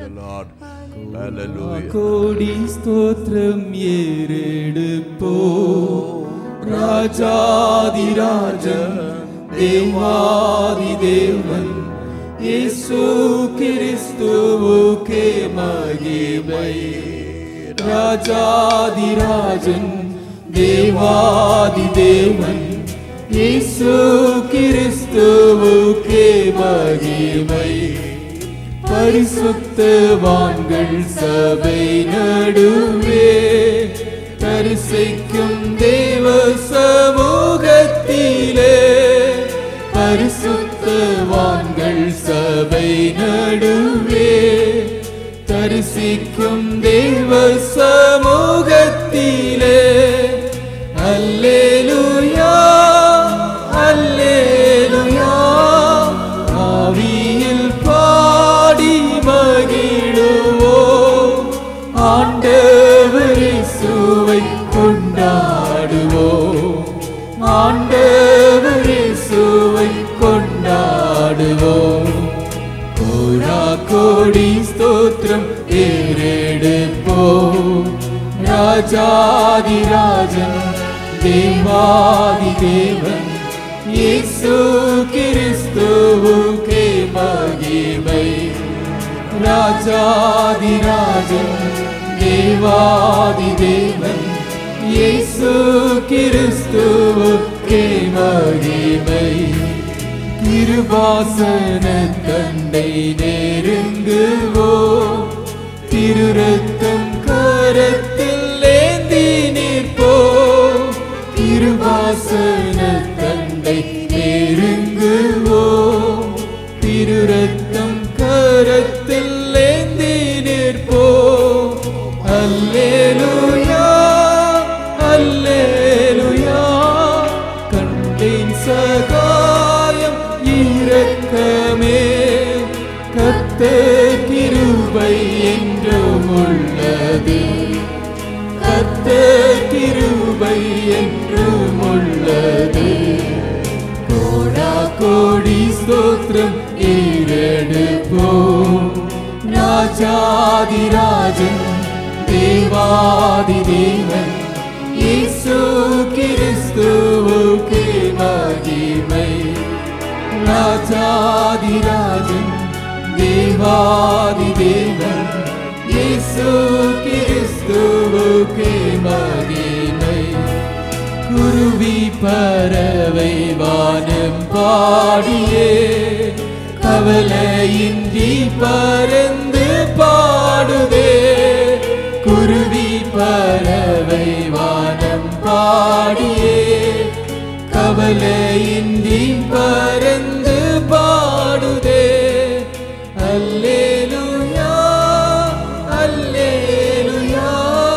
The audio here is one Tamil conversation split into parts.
Lord. Hallelujah. கோடி ஸ்தோத்திரம் ஏறெடுப்போ ராஜாதிராஜன் தேவாதி தேவன் இயேசு கிறிஸ்துவுக்கே மகிமை ராஜாதிராஜன் தேவாதி தேவன் இயேசு கிறிஸ்துவுக்கே மகிமை பரிசுத்தவான்கள் சபை நடுவே தரிசிக்கும் தேவ சமூகத்திலே பரிசுத்தவான்கள் சபை நடுவே தரிசிக்கும் தேவ சமூகத்திலே அல்லேலூயா அல்லேலூயா ஆவியில் பாடி மகிழுவோம் ஆண்டவரே சுவை கொண்டாடுவோம் ஆண்டவரே சுவை கொண்டாடுவோம் கோரா கோடி ஸ்தோத்திரம் ஏறெடுப்போம் ராஜாதிராஜன் தேவாதி தேவன் இயேசு கிறிஸ்துவுக்கே மகிமை ராஜாதிராஜன் தேவாதி தேவன் இயேசு கிறிஸ்துவுக்கே மகிமை திருவாசன தண்டை நெருங்குவோ திருரத்தம் கரத்தில் ஏந்தி நிற்போ திருவாசன தண்டை நெருங்குவோ திருரத்தம் கரத்தில் ஏந்தி நிற்போ அல்லேலூயா அல்லேலூயா கண்டேன் சகாயம் இரக்கமே கத்த கிருபை என்றும் உள்ளது கத்த கிருபை என்றும் உள்ளது கோடா கோடி ஸ்தோத்திரம் ஏறெடுப்போம் ராஜாதிராஜன் தேவாதி தேவன் இயேசு கிறிஸ்துவுக்கு மகிமை ராஜாதிராஜன் தேவாதி தேவன் இயேசு கிறிஸ்துவுக்கு மகிமை குருவி பறவை வானம் பாடியே கவலையின்றி பறந்து பாடுதே குருவி பறவை வானம் பாடியே கவலையின்றி பறந்து பாடுதே அல்லேலூயா அல்லேலூயா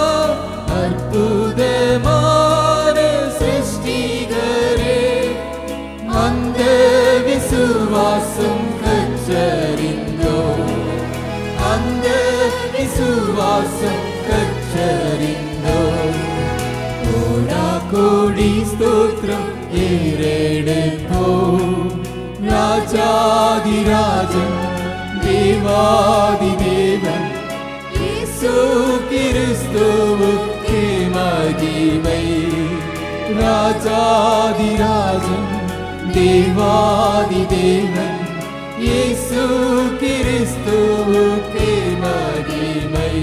அற்புதமான சிருஷ்டிகரே அந்த விசுவாசம் கற்றறிந்தோ அந்த விசுவாசம் கற்றறிந்தோ கோடா கோடி ஸ்தோத்திரம் ஏறெடுப்போ ராஜாதிராஜன் தேவாதி தேவன் இயேசு கிறிஸ்துவுக்கே மகிமை ராஜாதிராஜன் தேவாதி தேவன் இயேசு கிறிஸ்துவுக்கே மகிமை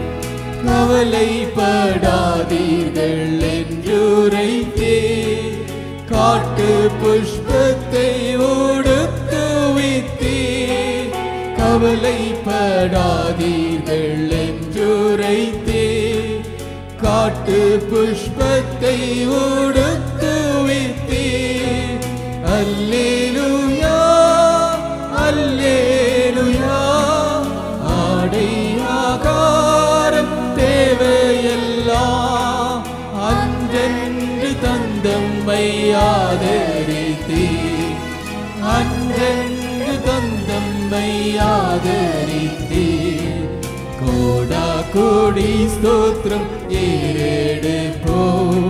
கவலைப்படாதீர்கள் என்றுரைத்தே காட்டு புஷ்பத்தை உடுத்துவித்தே கவலைப்படாதீர்கள் என்றுரைத்தே காட்டு புஷ்பத்தை உடுத்துவித்தே அல்லேலூயா அல்லேலூயா ஆடை ஆகாரம் தேவையெல்லாம் அன்றென்று தந்தம்மை ஆதரித்தே அன்றென்று தந்தம்மை ஆதரித்தே கோடா கோடி ஸ்தோத்திரம் ஏறெடுப்போம்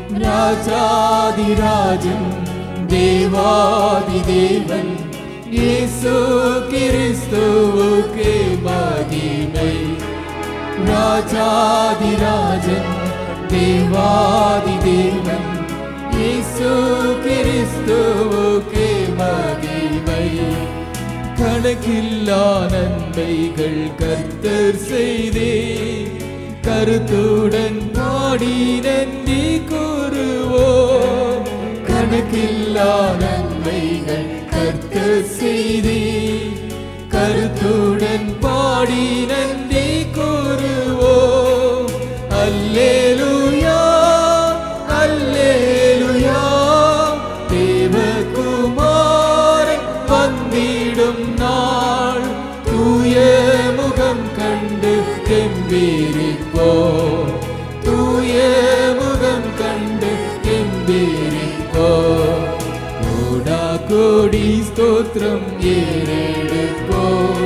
ராஜாதிராஜன் தேவாதி தேவன் இயேசு கிறிஸ்துவுக்கு மகிமை ராஜாதிராஜன் தேவாதி தேவன் இயேசு கிறிஸ்துவுக்கே மகிமை கணக்கில்லா நன்மைகள் கர்த்தர் செய்தே கருத்துடன் பாடி நன்றி கூறுவோ கணக்கில்லா நன்மைகள் கர்த்தர் செய்தே கருத்துடன் பாடி நன்றி கூறுவோ அல்லேலுயா அல்லேலுயா தேவகுமாரன் வந்திடும் நாள் தூய முகம் கண்டு கெம்பீரிப்போ தூய முகம் கண்டு கெம்பீரிப்போ கோடா கோடி ஸ்தோத்திரம் ஏறெடுப்போ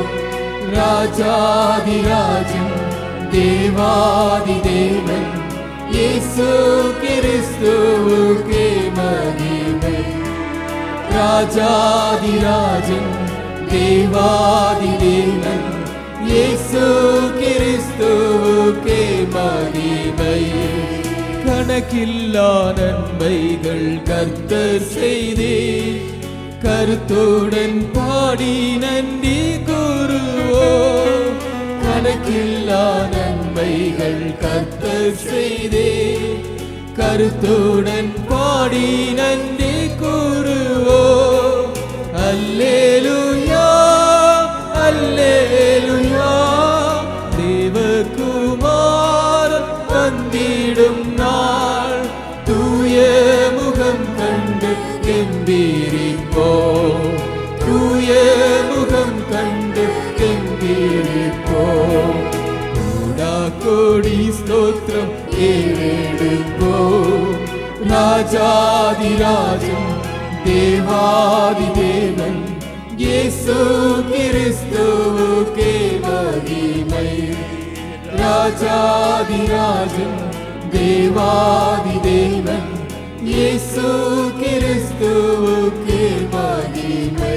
ராஜாதிராஜன் தேவாதி தேவன் இயேசு கிறிஸ்துவுக்கே மகிமை ராஜாதிராஜன் தேவாதி தேவன் இயேசு கிறிஸ்துவுக்கே மகிமை கணக்கில்லா நன்மைகள் கர்த்தர் செய்தே கருத்துடன் பாடி நன்றி கூறுவோ கணக்கில்லா நன்மைகள் கர்த்தர் செய்தே கருத்துடன் பாடி நன்றி கூறுவோ அல்லேலுயா அல்லேலுயா தேவகுமாரன் வந்திடும் நாள் தூய முகம் கண்டு கெம்பீரிப்போ தூய முகம் கண்டு கெம்பீரிப்போ கூடா கோடி ஸ்தோத்திரம் ஏறெடுப்போ ராஜாதிராஜன் தேவாதி தேவன் இயேசு கிறிஸ்துவுக்கே மகிமை ராஜாதிராஜன் தேவாதி தேவன் இயேசு கிறிஸ்துவுக்கே மகிமை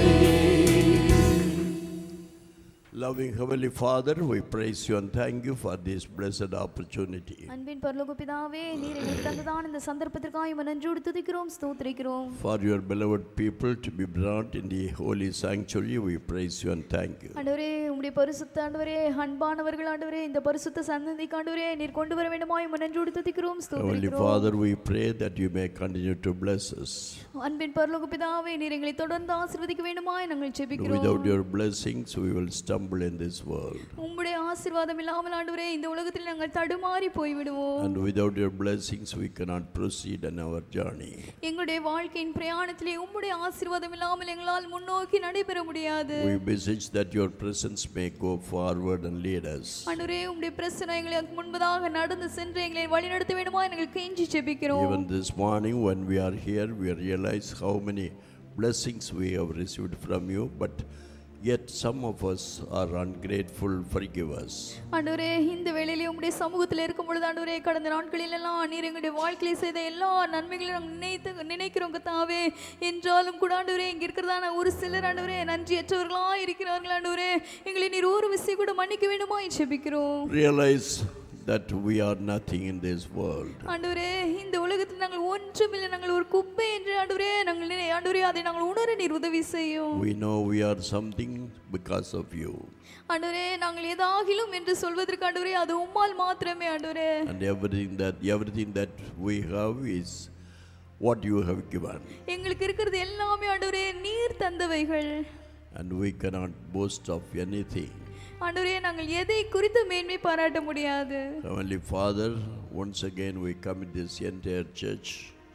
Loving Heavenly Father, we praise you and thank you for this blessed opportunity. அன்பின் பரலோக பிதாவே நீர் எங்களுக்கு தந்ததான இந்த சந்தர்ப்பத்திற்காக உம்மை நன்றியோடு துதிக்கிறோம் ஸ்தோத்திரிக்கிறோம் For your beloved people to be brought in the holy sanctuary, we praise you and thank you. ஆண்டவரே உம்முடைய பரிசுத்த ஆண்டவரே அன்பானவர்கள் ஆண்டவரே இந்த பரிசுத்த சந்ததிக்கு ஆண்டவரே நீர் கொண்டு வர வேண்டுமா உம்மை நன்றியோடு துதிக்கிறோம் Heavenly ஸ்தோத்திரிக்கிறோம் Father, we pray that you may continue to bless us. அன்பின் பரலோக பிதாவே நீர் எங்களை தொடர்ந்து ஆசீர்வதிக்க வேண்டுமா நாங்கள் ஜெபிக்கிறோம் Without your blessings, we will stumble in this world. உம்முடைய ஆசீர்வாதம் இல்லாமல் ஆண்டவரே இந்த உலகத்தில் நாங்கள் தடுமாறி போய்விடுவோம் And without your blessings, we cannot proceed in our journey. எங்களுடைய வாழ்க்கையின் பிரயாணத்திலே உம்முடைய ஆசீர்வாதம் இல்லாமல் எங்களால் முன்னோக்கி நடைபெற முடியாது We beseech that your presence may go forward and lead us. ஆண்டவரே உம்முடைய பிரச்சனை எங்களுக்கு முன்பதாக நடந்து சென்று எங்களை வழிநடத்த வேண்டுமா எங்களுக்கு கெஞ்சி ஜெபிக்கிறோம் Even this morning, when we are here, we realize how many blessings we have received from you, but yet some of us are ungrateful. Forgive us. ஆண்டவரே இந்த வேளையிலே உம்முடைய சமூகத்தில் இருக்கும் பொழுது ஆண்டவரே கடந்த நாட்களில் எல்லாம் நீர் எங்களுடைய வாழ்க்கையில் செய்த எல்லா நன்மைகளையும் நாங்கள் நினைத்து நினைக்கிறோம் கத்தாவே என்றாலும் கூட ஆண்டவரே இங்க இருக்கிறதான ஒரு சிலர் ஆண்டவரே நன்றியற்றவர்களா இருக்கிறார்கள் ஆண்டவரே எங்களை நீர் ஒரு விஷயம் கூட மன்னிக்க வேண்டுமா ஜெபிக்கிறோம் Realize that we are nothing in this world. ஆண்டவரே இந்த உலகத்தில் நாங்கள் ஒன்றுமில்லை நாங்கள் ஒரு குப்பை என்று ஆண்டவரே நாங்கள் நினை ஆண்டவரே அதை நாங்கள் உணர நீர் உதவி செய்யும் We know we are something because of you. ஆண்டவரே நாங்கள் ஏதாகிலும் என்று சொல்வதற்கு ஆண்டவரே அது உம்மால் மாத்திரமே ஆண்டவரே And everything that everything that we have is what you have given. எங்களுக்கு இருக்கிறது எல்லாமே ஆண்டவரே நீர் தந்தவைகள் And we cannot boast of anything. ஆண்டவரே நாங்கள் எதை குறித்து மேன்மை பாராட்ட முடியாது Heavenly Father, once again we commit this entire church.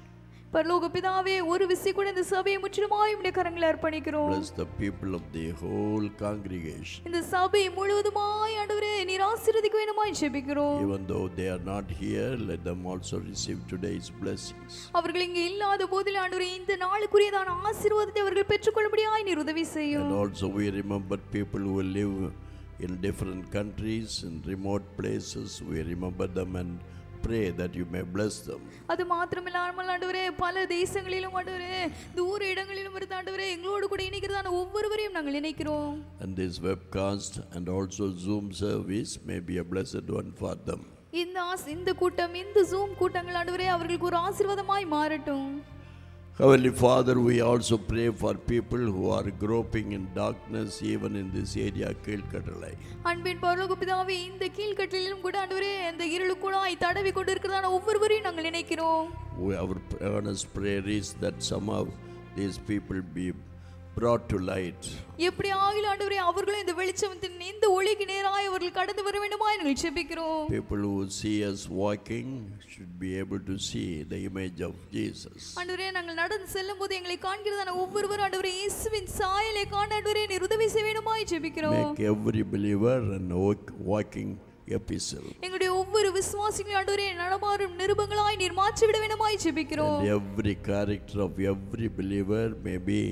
பரலோக பிதாவே ஒரு விசை கூட இந்த சபையை முற்றிலுமாய் உடைய கரங்களை அர்ப்பணிக்கிறோம் Bless the people of the whole congregation. இந்த சபை முழுவதுமாய் ஆண்டவரே நீர் ஆசீர்வதிக்க வேண்டுமாய் ஜெபிக்கிறோம் Even though they are not here, let them also receive today's blessings. அவர்கள் இங்கே இல்லாத போதில் ஆண்டவரே இந்த நாளுக்குரியதான ஆசீர்வாதத்தை அவர்கள் பெற்றுக்கொள்ளும்படியாய் நீர் உதவி செய்யும் And also we remember people who live in different countries, in remote places. We remember them and pray that you may bless them. அது மாத்திரமில்லாமல் ஆண்டவரே பல தேசங்களிலும் ஆண்டவரே தூர இடங்களிலும் இருந்த ஆண்டவரே எங்களோடு கூட இணைக்கிறதான ஒவ்வொருவரையும் நாங்கள் இணைக்கிறோம் And this webcast and also Zoom service may be a blessed one for them. இந்த ஆஸ் இந்த கூட்டம் இந்த ஜூம் கூட்டங்கள் ஆண்டவரே அவர்களுக்கு ஒரு ஆசீர்வாதமாய் மாறட்டும் Heavenly Father, we also pray for people who are groping in darkness even in this area, Kilkatalai. அன்பின் பரலோக பிதாவே இந்த கீழ்கட்டிலும் கூட ஆண்டவரே அந்த இருளுக்குழாய் தடவி கொண்டு இருக்கிறதான ஒவ்வொருவரையும் நாங்கள் நினைக்கிறோம் We, our earnest prayer is that somehow these people be brought to light. எப்படி ஆகில ஆண்டவரே அவர்களும் இந்த வெளிச்சத்தின் இந்த ஒளிக்கு நேராய் அவர்கள் கடந்து வர வேண்டுமாய் நாங்கள் செபிக்கிறோம் People who see us walking should be able to see the image of Jesus. ஆண்டவரே நாங்கள் நடந்து செல்லும் போது எங்களை காண்கிறதான ஒவ்வொருவரும் ஆண்டவரே இயேசுவின் சாயலை காண ஆண்டவரே நீர் உதவி செய்ய வேண்டுமாய் ஜெபிக்கிறோம் Make every believer an walk, walking epistle. எங்களுடைய ஒவ்வொரு விசுவாசிகளும் ஆண்டவரே நடமாறும் நிருபங்களாய் நீர் மாற்றி விட வேண்டுமாய் ஜெபிக்கிறோம் And every character of every believer may be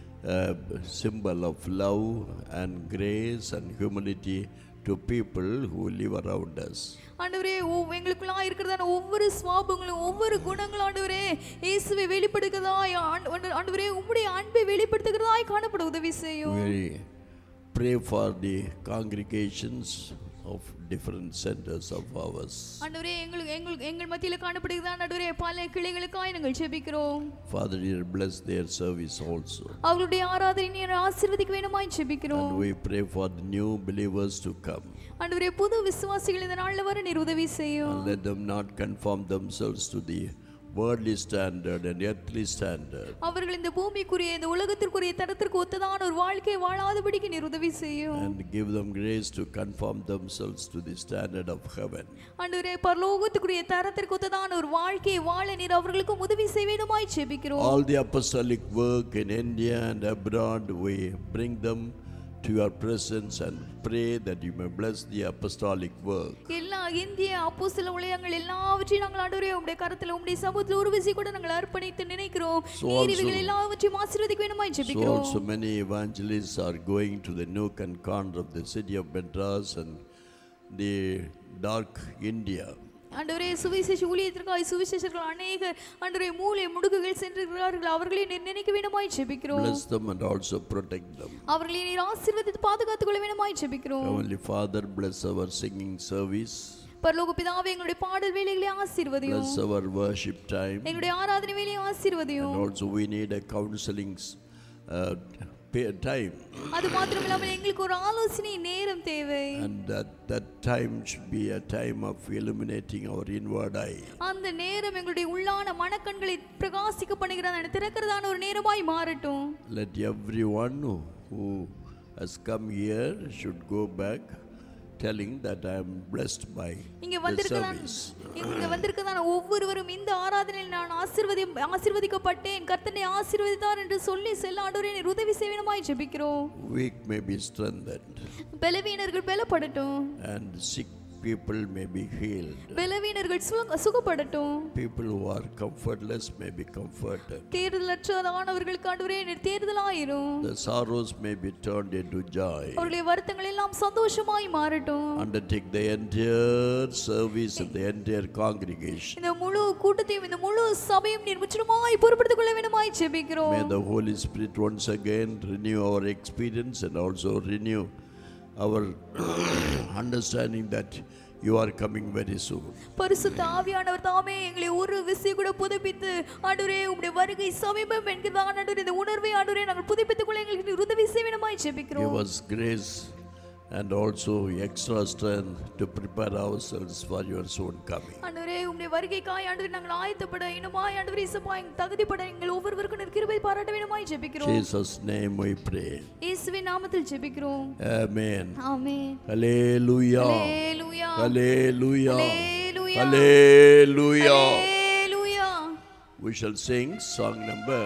a symbol of love and grace and humility to people who live around us. ஆண்டவரே ஒவ்- எங்களுக்குள்ளாய் இருக்கிறதான ஒவ்வொரு சுவாபங்களும் ஒவ்வொரு குணங்களும் ஆண்டவரே இயேசுவை வெளிப்படுத்துகிறதாய் ஆண்டு- ஆண்டு- ஆண்டவரே உம்முடைய அன்பை வெளிப்படுத்துகிறதாய் காணப்பட உதவி செய்யும் We pray for the congregations of different centers of ours. ஆண்டவரே எங்களுக்கு எங்கள் எங்கள் மத்தியில் காணப்படுகிறதான ஆண்டவரே பல கிளைகளுக்காய் நாங்கள் ஜெபிக்கிறோம் Father, dear, bless their service also. அவர்களுடைய ஆராதனை நீர் ஆசீர்வதிக்க வேண்டுமாய் ஜெபிக்கிறோம் And we pray for the new believers to come. ஆண்டவரே புது விசுவாசிகள் இந்த நாள்ல வர நீர் உதவி செய்யும் And let them not conform themselves to the worldly standard and earthly standard. அவர்கள் இந்த பூமிக்குரிய இந்த உலகத்திற்குரிய தரத்திற்கு ஒத்ததான ஒரு வாழ்க்கை வாழாதபடிக்கு நீர் உதவி செய்யும் And give them grace to conform themselves to the standard of heaven. ஆண்டவரே பரலோகத்துக்குரிய தரத்திற்கு ஒத்ததான ஒரு வாழ்க்கையை வாழ நீர் அவர்களுக்கும் உதவி செய்ய வேண்டுமாய் ஜெபிக்கிறோம் All the apostolic work in India and abroad, we bring them to your presence and pray that you may bless the apostolic work. எல்லா இந்திய அப்போஸ்தல ஊழியங்கள் எல்லாவற்றையும் நாங்கள் ஆண்டவரே உம்முடைய கரத்தில் உம்முடைய சமூகத்தில் ஒரு விசை கூட நாங்கள் அர்ப்பணித்து நினைக்கிறோம் So நீர் also- இவைகள் எல்லாவற்றையும் ஆசீர்வதிக்க வேண்டுமாய் So ஜெபிக்கிறோம் also many evangelists are going to the nook and corner of the city of Madras and the dark India. ஆண்டவரே சுவிசேஷ ஊழியத்திற்காக சுவிசேஷர்கள் அநேக ஆண்டவரே மூலை முடுக்குகள் சென்றிருக்கிறார்கள் அவர்களை நீர் நினைக்க வேண்டுமாய் ஜெபிக்கிறோம் Bless them and also protect them. அவர்களை நீர் ஆசீர்வதித்து பாதுகாத்துக் கொள்ள வேண்டுமாய் ஜெபிக்கிறோம் Heavenly Father, bless our singing service. பரலோக பிதாவே எங்களுடைய பாடல் வேலைகளை ஆசீர்வதியும் Bless our worship time. எங்களுடைய ஆராதனை வேலையை ஆசீர்வதியும் And also we need a counseling uh, pa- time. அது மாத்திரமில்லாமல் எங்களுக்கு ஒரு ஆலோசனை நேரம் தேவை And that, that time should be a time of illuminating our inward eye. அந்த நேரம் எங்களுடைய உள்ளான மனக்கண்களை பிரகாசிக்க பண்ணுகிறதான திறக்கிறதான ஒரு நேரமாய் மாறட்டும் Let everyone who, who has come here should go back telling that I am blessed by இங்க the வந்திருக்கதான் service. இங்க வந்திருக்கதான ஒவ்வொருவரும் இந்த ஆராதனையில் நான் ஆசீர்வதி ஆசீர்வதிக்கப்பட்டேன் கர்த்தனை ஆசீர்வதித்தார் என்று சொல்லி செல்ல ஆண்டவரே நீர் உதவி செய்வனமாய் ஜெபிக்கிறோம் Weak may be strengthened பலவீனர்கள் பலப்படட்டும் and sick people may be healed. பலவீனர்கள் சுக சுகப்படட்டும் People who are comfortless may be comforted. தேர்தலற்றதானவர்களுக்கு ஆண்டவரே நீர் தேர்தலாயிரும் The sorrows may be turned into joy. அவருடைய வருத்தங்கள் எல்லாம் சந்தோஷமாய் மாறட்டும் Undertake the entire service of the entire congregation. இந்த முழு கூட்டத்தையும் இந்த முழு சபையும் நீர் முற்றிலுமாய் பொறுப்படுத்திக் கொள்ள வேண்டுமாய் ஜெபிக்கிறோம் May the Holy Spirit once again renew our experience and also renew our understanding that you are coming very soon. பரிசுத்த ஆவியானவர் தாமே எங்களை ஒரு விசை கூட புதுப்பித்து ஆண்டவரே உம்முடைய வருகை சமீபம் என்கிறதான ஆண்டவரே இந்த உணர்வை ஆண்டவரே நாங்கள் புதுப்பித்துக் கொள்ள எங்களுக்கு நீர் உதவி செய்ய வேண்டுமாய் Give ஜெபிக்கிறோம் us grace and also extra strength to prepare ourselves for your soon coming. ஆண்டவரே உம்முடைய வருகைக்காய் ஆண்டவரே நாங்கள் ஆயத்தப்பட இனமாய் ஆண்டவரே இசப்பாய் தகுதிப்பட எங்கள் ஒவ்வொருவருக்கும் நீர் கிருபை பாராட்ட வேண்டுமாய் ஜெபிக்கிறோம் Jesus' name we pray. இயேசுவின் நாமத்தில் ஜெபிக்கிறோம் Amen. Amen Hallelujah. Hallelujah Hallelujah. Hallelujah. Hallelujah. Hallelujah We shall sing song number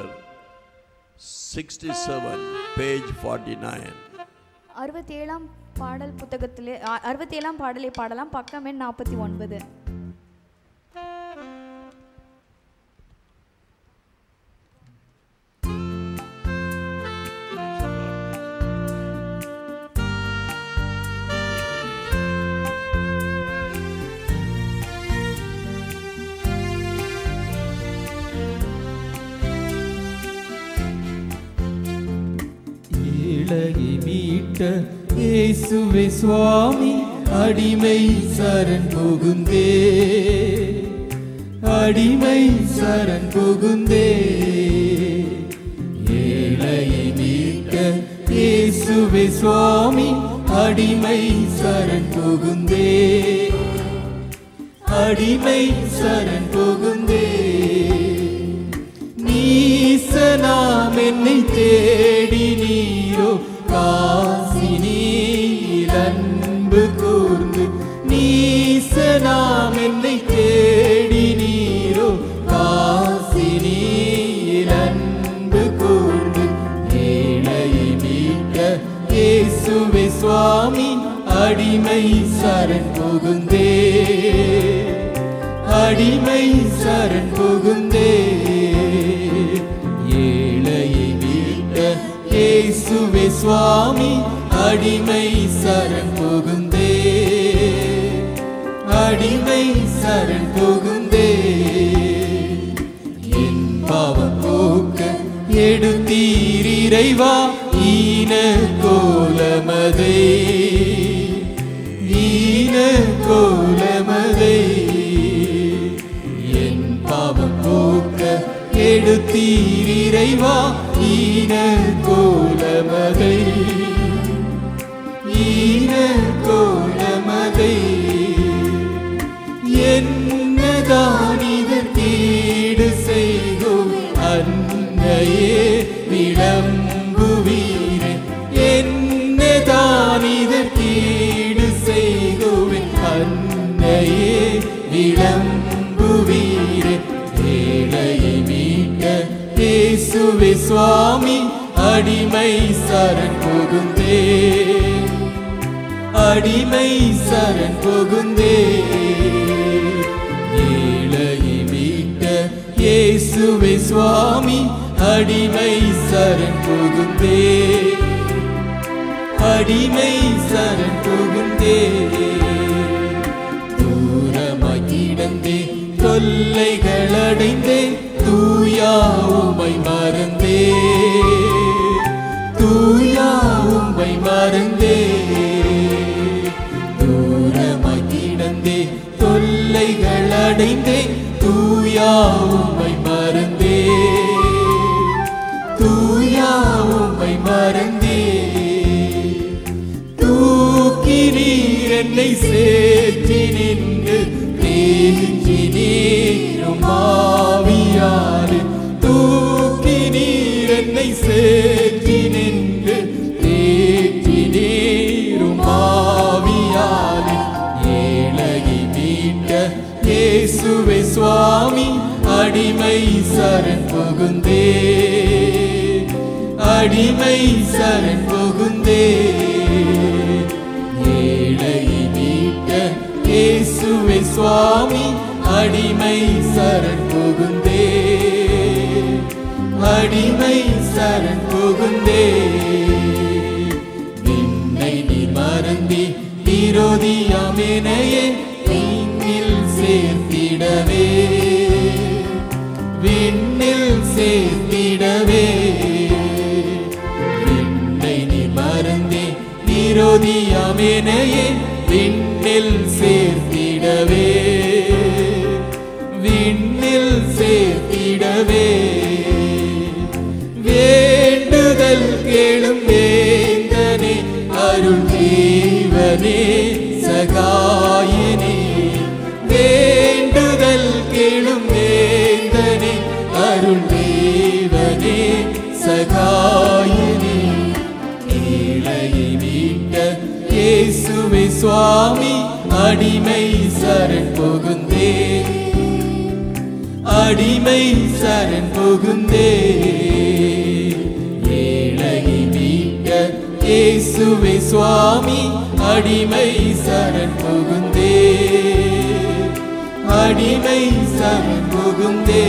67, page 49. அறுபத்தேழாம் பாடல் புத்தகத்திலே அ- அறுபத்தேழாம் பாடலை பாடலாம் பக்கம் எண் நாற்பத்தி ஒன்பது Praise மீட்ட இயேசுவே சுவாமி அடிமை சரண் புகுந்தே அடிமை சரண் புகுந்தே ஏழையை மீட்ட இயேசுவே சுவாமி அடிமை சரண் புகுந்தே அடிமை சரண் புகுந்தே நீசனாம் என்னை தேடி நீரோ காசினில் அன்பு கூர்ந்து நீசனாம் என்னை தேடி நீரோ காசினில் அன்பு கூர்ந்து ஏழையை மீட்ட இயேசுவே சுவாமி அடிமை சரண் புகுந்தே அடிமை சரண் புகுந்தே ஏழையை மீட்ட இயேசுவே சுவாமி அடிமை சரண் புகுந்தே அடிமை சரண் புகுந்தே என் பாவம் போக்க எடுத்தீர் இறைவா ஈன கோலமதை ஈன கோலமதை என் பாவம் போக்க எடுத்தீர் இறைவா ஈன கோலமதை ஈன கோலமதை என்னதான் இதற்கீடு செய்கும் அன்னையே விளம்புவீரே என்னதான் இதற்கீடு செய்குவேன் அன்னையே விளம்புவீரே ஏழையை மீட்ட இயேசுவே சுவாமி அடிமை சரண் புகுந்தே அடிமை சரண் புகுந்தே ஏழையை மீட்ட இயேசுவே சுவாமி அடிமை சரண் புகுந்தே அடிமை சரண் புகுந்தே தூரமாய் கிடந்தே தொல்லைகள் அடைந்தே தூயா உமை மறந்தே தூயா உம்மை மறந்தே தூரமாய் கிடந்தே தொல்லைகள் அடைந்தே தூயா உம்மை மறந்தே தூயா உம்மை மறந்தே தூக்கி நீர் என்னை சேர்த்தி நின்று தேக்கி நீரும் ஆவியாறு தூக்கி நீர் என்னை சேர்த்தி நின்று தேக்கி நீரும் ஆவியாறு ஏழையை மீட்ட இயேசுவே சுவாமி அடிமை சரண் புகுந்தே அடிமை சரண் புகுந்தே ஏழையை மீட்ட இயேசுவே சுவாமி அடிமை சரண் புகுந்தே அடிமை சரண் புகுந்தே விண்ணை நீ மறந்தி விரோதியாமேனையே விண்ணில் சேர்த்திடவே விண்ணில் சேர்த்திடவே விண்ணை நீ மறந்தே விரோதியாமேனையே விண்ணில் சேர்த்திடவே விண்ணில் சேர்த்திடவே வேண்டுதல் கேளும் வேந்தனே அருள் தேவனே சகாயனே வேண்டுதல் கேளும் வேந்தனே அருள் தேவனே சகாயனே ஏழையை மீட்ட இயேசுவே சுவாமி அடிமை சரண் புகுந்தே அடிமை சரண் புகுந்தே ஏழையை மீட்ட இயேசுவே சுவாமி அடிமை சரண் புகுந்தே அடிமை சரண் புகுந்தே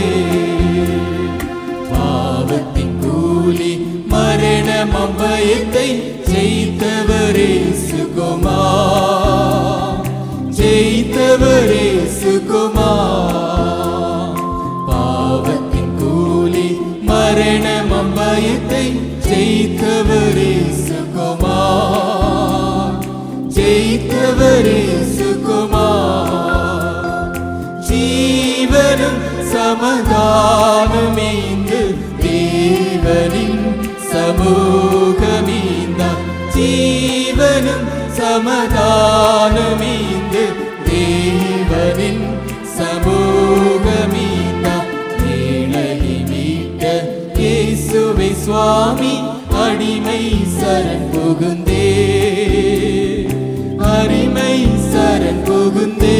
பாவத்தின் கூலி மரணம் அம்பயத்தை ஜெயித்தவரே சுகுமா ஜெயித்தவரே சுகுமா பாவத்தின் கூலி மரணம் அம்பயத்தை ஜெயித்தவரே சுகுமா நானும் இந்த தேவனின் சமூகமீந்த ஏழை மீட்ட இயேசுவை சுவாமி அடிமை சரண் புகுந்தே அடிமை சரண் புகுந்தே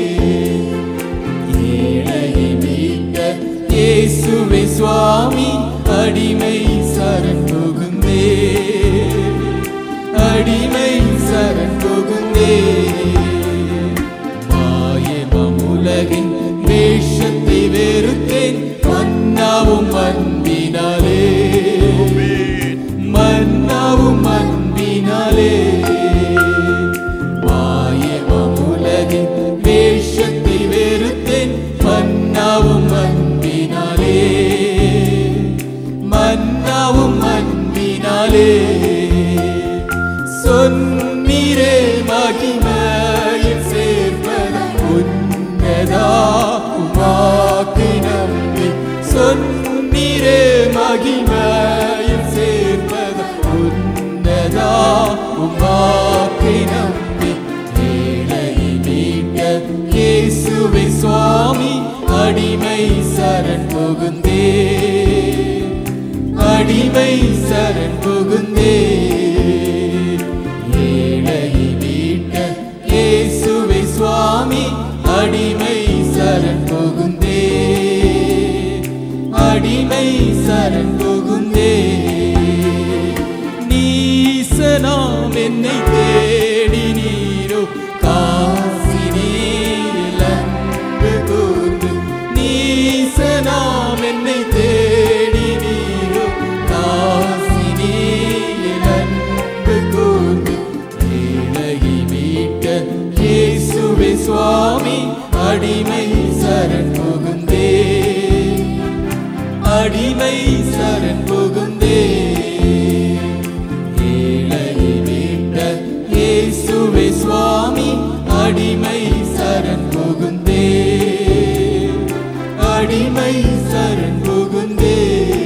ஏழையை மீட்ட இயேசுவை சுவாமி அடிமை சரண் புகுந்தே அடிமை சரண் புகுந்தே மாயமம் உலகின் வேஷத்தை வெறுத்தேன் மன்னாவும் அன்பினாலே மன்னாவும் அன்பினாலே மாயமம் உலகின் வேஷத்தை வெறுத்தேன் மன்னாவும் அன்பினாலே மன்னாவும் அன்பினாலே சொன்னீரே மகிமையில் சேர்ப்பது உன்னதா உமாக்கு நம்பி சொன்னீரே மகிமையில் சேர்ப்பது உன்னதா உமாக்கு நம்பி ஏழை மீட்ட இயேசுவை சுவாமி அடிமை சரண் புகுந்தே அடிமை சரண் புகுந்தே ஏழை மீட்ட இயேசுவை சுவாமி அடிமை சரண் புகுந்தே அடிமை சரண் புகுந்தே நீசனாம் என்னை தேடி நீரோ காசினீரில் அன்பு கூர்ந்து நீசனாம் என்னை தேடி நீரோ காசினீரில் அன்பு கூர்ந்து ஏழையை மீட்ட இயேசுவே சுவாமி அடிமை சரண் புகுந்தே அடிமை சரண் புகுந்தே ஏழையை மீட்ட இயேசுவே சுவாமி அடிமை சரண் புகுந்தே அடிமை சரண் புகுந்தே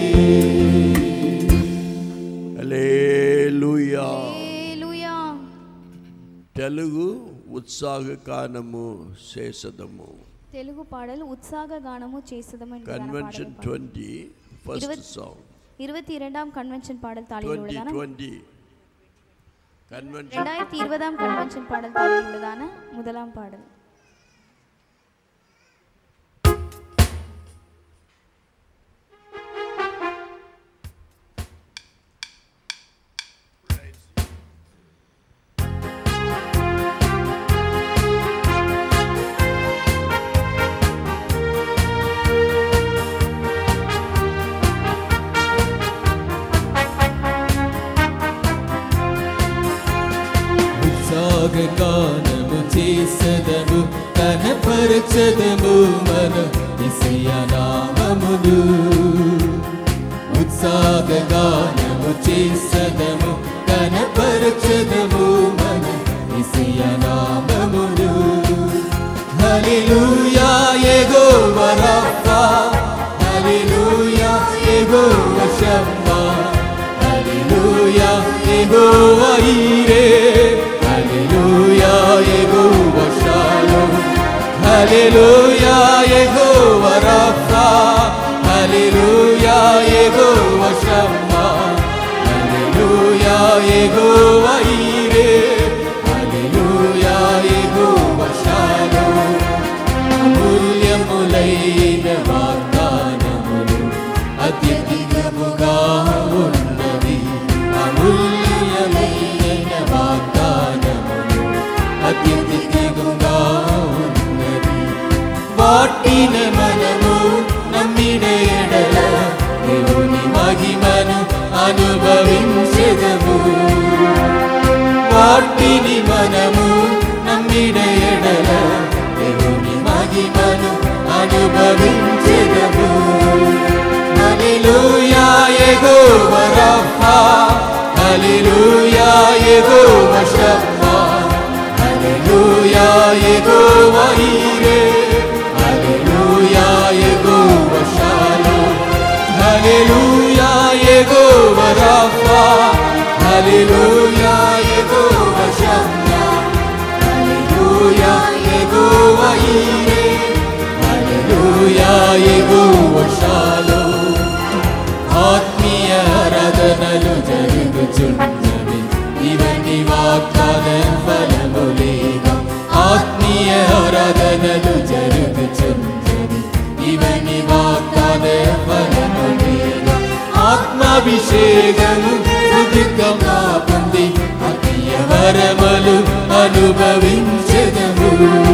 హల్లెలూయా హల్లెలూయా. తెలుగు ఉత్సాహ గానము శేషదము తెలుగు పాడలు ఉత్సాహ గానము చేసదము என்கிறதான కన్వెన్షన్ பாடல். ట్వంటీ ఫస్ట్ இருபத்- సాంగ్ இருபத்தி இரண்டாம் கன்வென்ஷன் பாடல் தாளில் ట్వంటీ உள்ளதான ట్వంటీ కన్వెన్షన్ ரெண்டாயிரத்தி இருபதாம் கன்வென்ஷன் பாடல் தாளில் உள்ளதான முதலாம் பாடல் ఉత్సాహ గానము చేసదము కనపరచదము మన ఇసయ నామములు ఉత్సాహ గానము చేసదము కనపరచదము మన ఇసయ నామములు హల్లెలూయా యెహోవా రఫా హల్లెలూయా Jehovah Shammah hallelujah Jehovah Jireh hallelujah Jehovah Shalom hallelujah యెహోవా రఫా హల్లెలూయా Jehovah Shammah hallelujah Jehovah Jireh hallelujah Jehovah shalom అమూల్యములైన వాగ్దానములు అత్యధికముగా ఉన్నవి అమూల్యమైన వాగ్దానములు అత్యధికముగా ఉన్నవి వాటిని మనము నమ్మిన ఎడల దేవుని మహిమను అనుభవించెదము వాటిని మనము నమ్మిన ఎడల దేవుని మహిమను అనుభవించెదము హల్లెలూయా యెహోవా రఫా హల్లెలూయా Jehovah Shammah hallelujah Jehovah Jireh hallelujah Jehovah Shalom hallelujah యెహోవా రఫా హల్లెలూయా యెహోవా షమ్మా ఆరాధనలు జరుగుచున్నది ఇవని వాగ్దాన ఫలము మీద ఆత్మాభిషేకము సుదుఃఖంగా పొంది అతీయ వరములు అనుభవించదము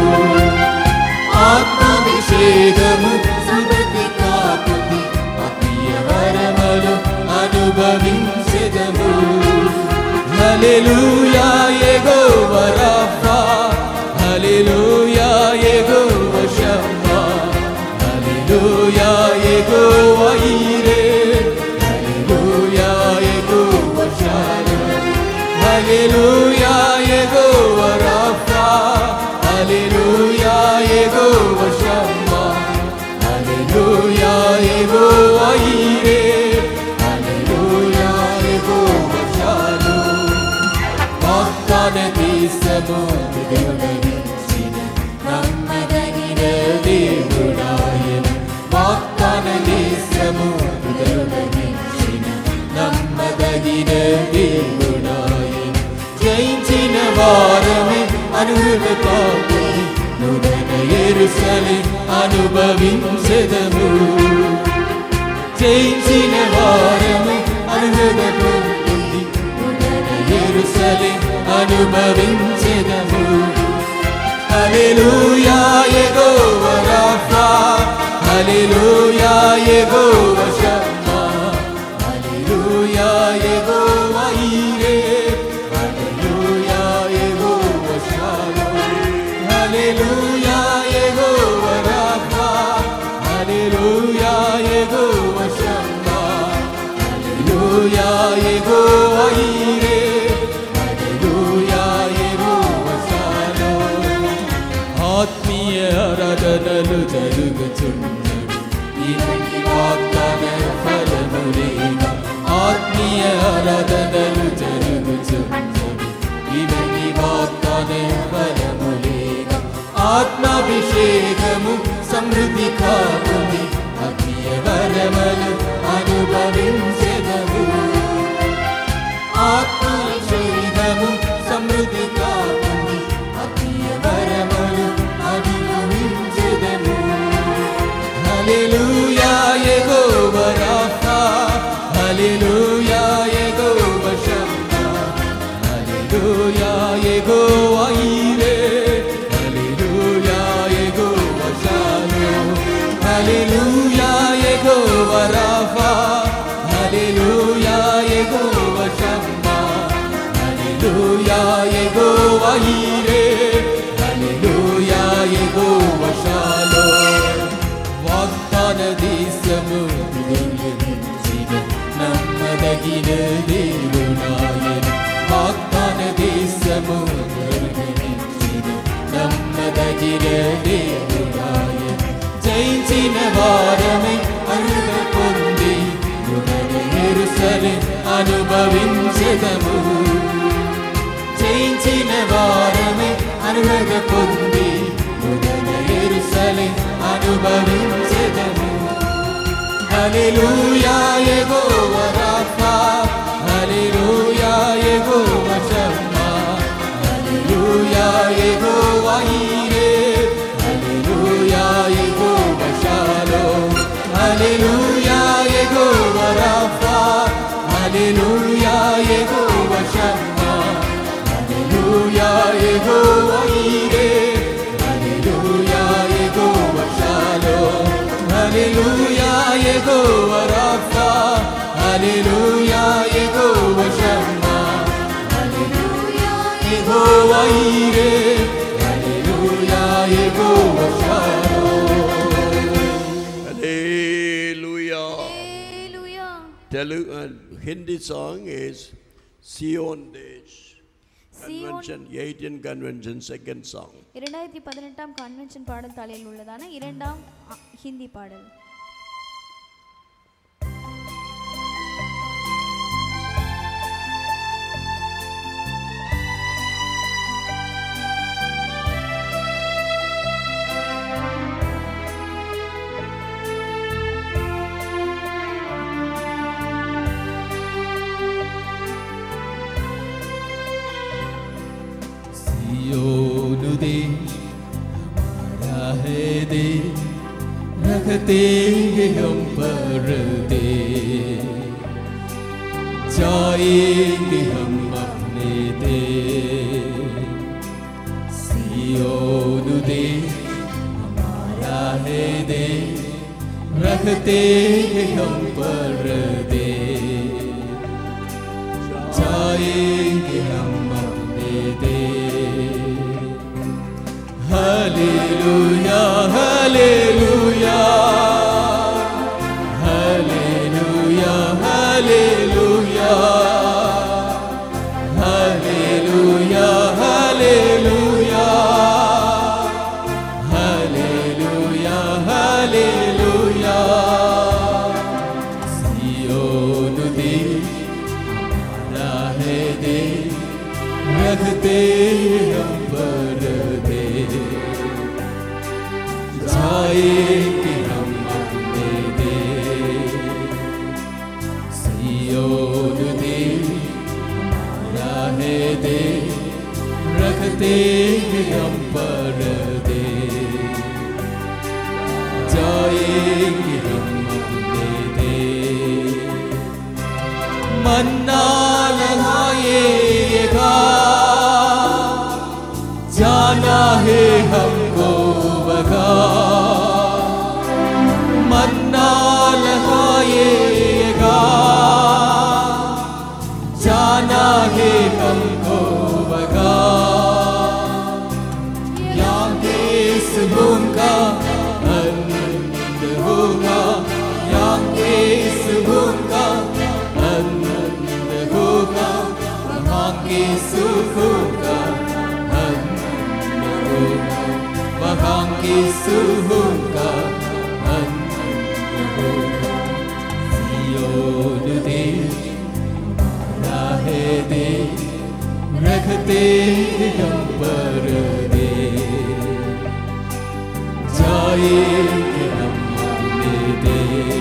ఆత్మాభిషేకము సుదుఃఖంగా పొంది అతీయ వరములు అనుభవించదము హల్లెలూయా Jehovah Rapha hallelujah Jehovah Shammah hallelujah Jehovah Jireh hallelujah Jehovah Shalom hallelujah Jehovah Rapha hallelujah Jehovah Shammah hallelujah Jehovah Jireh hallelujah Jehovah shalom వాగ్దాన దేశము దేవుడనిచ్చిన నమ్మదగిన దేవుడాయన వాగ్దాన దేశము దేవుడనిచ్చిన నమ్మదగిన దేవుడాయన జయించిన వారమే అనుభవ పాపని నుడన ఎరుసలి అనుభవించదము జయించిన వారమే అనుభవ పొంది ఎరుసలేం అనుభవించెదము hallelujah Jehovah Rapha hallelujah Jehovah Shammah hallelujah Jehovah Jireh hallelujah Jehovah Shalom hallelujah Jehovah Rapha hallelujah Jehovah Shammah hallelujah Jehovah Jireh hallelujah Jehovah shalom ఆత్మీయ ఆరాధనలు జరుగుచున్నవి ఇవన్నీ వాగ్దాన ఫలములేగా ఆత్మీయ ఆరాధనలు జరుగుచున్నవి ఇవన్నీ వాగ్దాన ఫలములేగా ఆత్మాభిషేకము సమృద్ధి కాకుని ఆత్మీయ వరమలు అనుభవించెదము ఆత్మాభిషేకము సమృద్ధి కాకుని ఆత్మీయ వరమలు అనుభవించెదము hallelujah Jehovah Rapha hallelujah Jehovah Shammah hallelujah Jehovah Jireh hallelujah Jehovah Shalom hallelujah Jehovah Rapha hallelujah Jehovah Shammah hallelujah Jehovah Jireh hallelujah Jehovah shalom వాగ్దాన దేశము నిర్మించిన నమ్మదగిన దేవుడాయన వాగ్దాన దేశము నిర్మించిన నమ్మదగిన దేవుడాయన జయించిన వారమే అరుగ పొంది ఎరుసలే అనుభవించదము జయించిన వారమే అనుభవ పొంది ఎరుసలే అనుభవించదము హల్లెలూయా Jehovah Rapha hallelujah Jehovah Shammah hallelujah Jehovah Jireh hallelujah Jehovah Shalom hallelujah Jehovah Rapha hallelujah Jehovah Shammah hallelujah Jehovah Jireh hallelujah Jehovah Shalom hallelujah Jehovah Rapha hallelujah Jehovah Shammah hallelujah Jehovah Jireh hallelujah Jehovah shalom Hallelujah. Hallelujah Telugu and Hindi song is Sion Days. Sion. Convention, 18 convention, second song. இரண்டாயிரத்தி பதினெட்டாம் கன்வென்ஷன் பாடல் தலையில் உள்ளதான இரண்டாம் அ, ஹிந்தி பாடல் सियोनु देश हमारा है दे रखते हैं हम पर्दे जाएंगे हम अपने दे सियोन दे हमारा है दे रखते हैं हम पर्दे जाएंगे हम अपने दे hallelujah hallelujah hallelujah hallelujah hallelujah hallelujah hallelujah hallelujah Zion दे हमारा है दे रखते हम पर दे जाएंगे हम अपने दे सियोन दे हमारा है दे रखते हम पर दे जाएंगे हम अपने दे मन्ना लगाएगा जाना है हमको बगा मन्ना लगाएगा जाना है हमको बगा यहाँ के इस भूम का आनंद होगा यहाँ के इस भूम का आनंद होगा वहाँ के सुख का आनंद होगा वहाँ के सुख का आनंद होगा सियोन दे हमारा है दे रखते हम पर दे जाएंगे हम अपने दे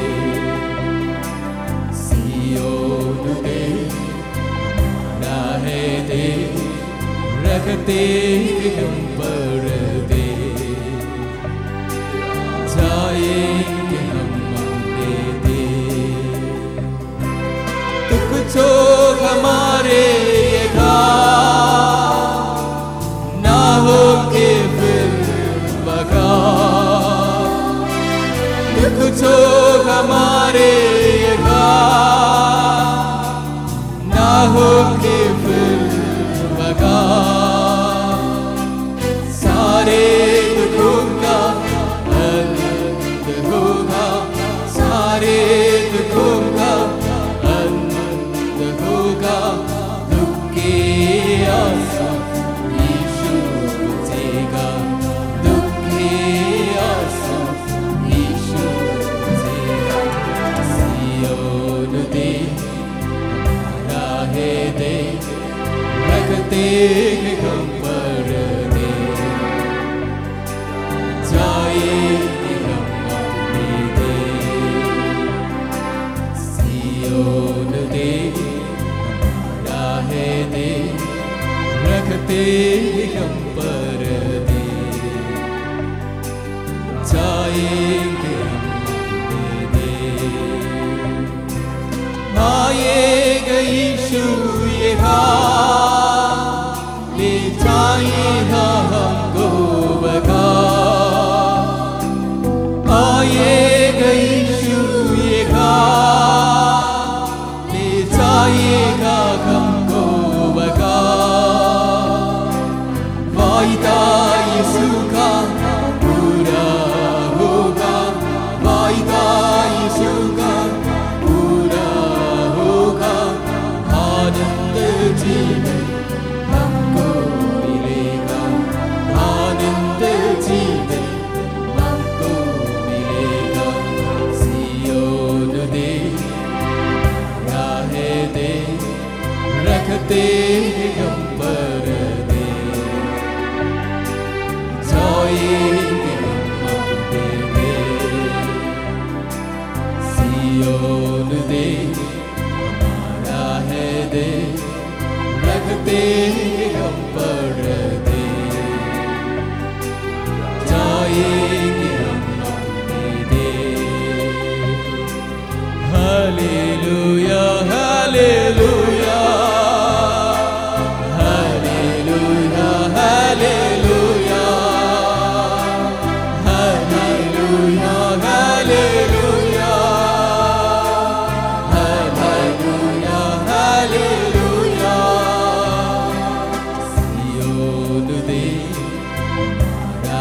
सियोन दे हमारा है दे रखते हम पर दे जाएंगे हम अपने दे दुख जो हमारे घा ना हो के फिर बगा दुख जो हमारे घा ना हो के फिर बगा सारे दुखों का अंत होगा सारे दुखों का अंत होगा दुख के आंसू यीशु बुझेगा दुख के आंसू यीशु बुझेगा सियोन दे हमारा है दे रखते हम पर दे जाएंगे हम अपने दे सियोन दे हमारा है दे रखते हम पर दे जाएंगे हम अपने दे आएगा यीशु ये ले जाएगा हमको बगा आएगा यीशु ये ले जाएगा हमको बगा वायदा यीशु का पूरा होगा वायदा यीशु का पूरा होगा आनंद जीवन हमको मिलेगा आनंद जीवन हमको मिलेगा सियोन दे राह दे रखते हम पर दे जाएंगे हम अपने दे सियोन दे हमारा है दे रखते हम पर दे जाए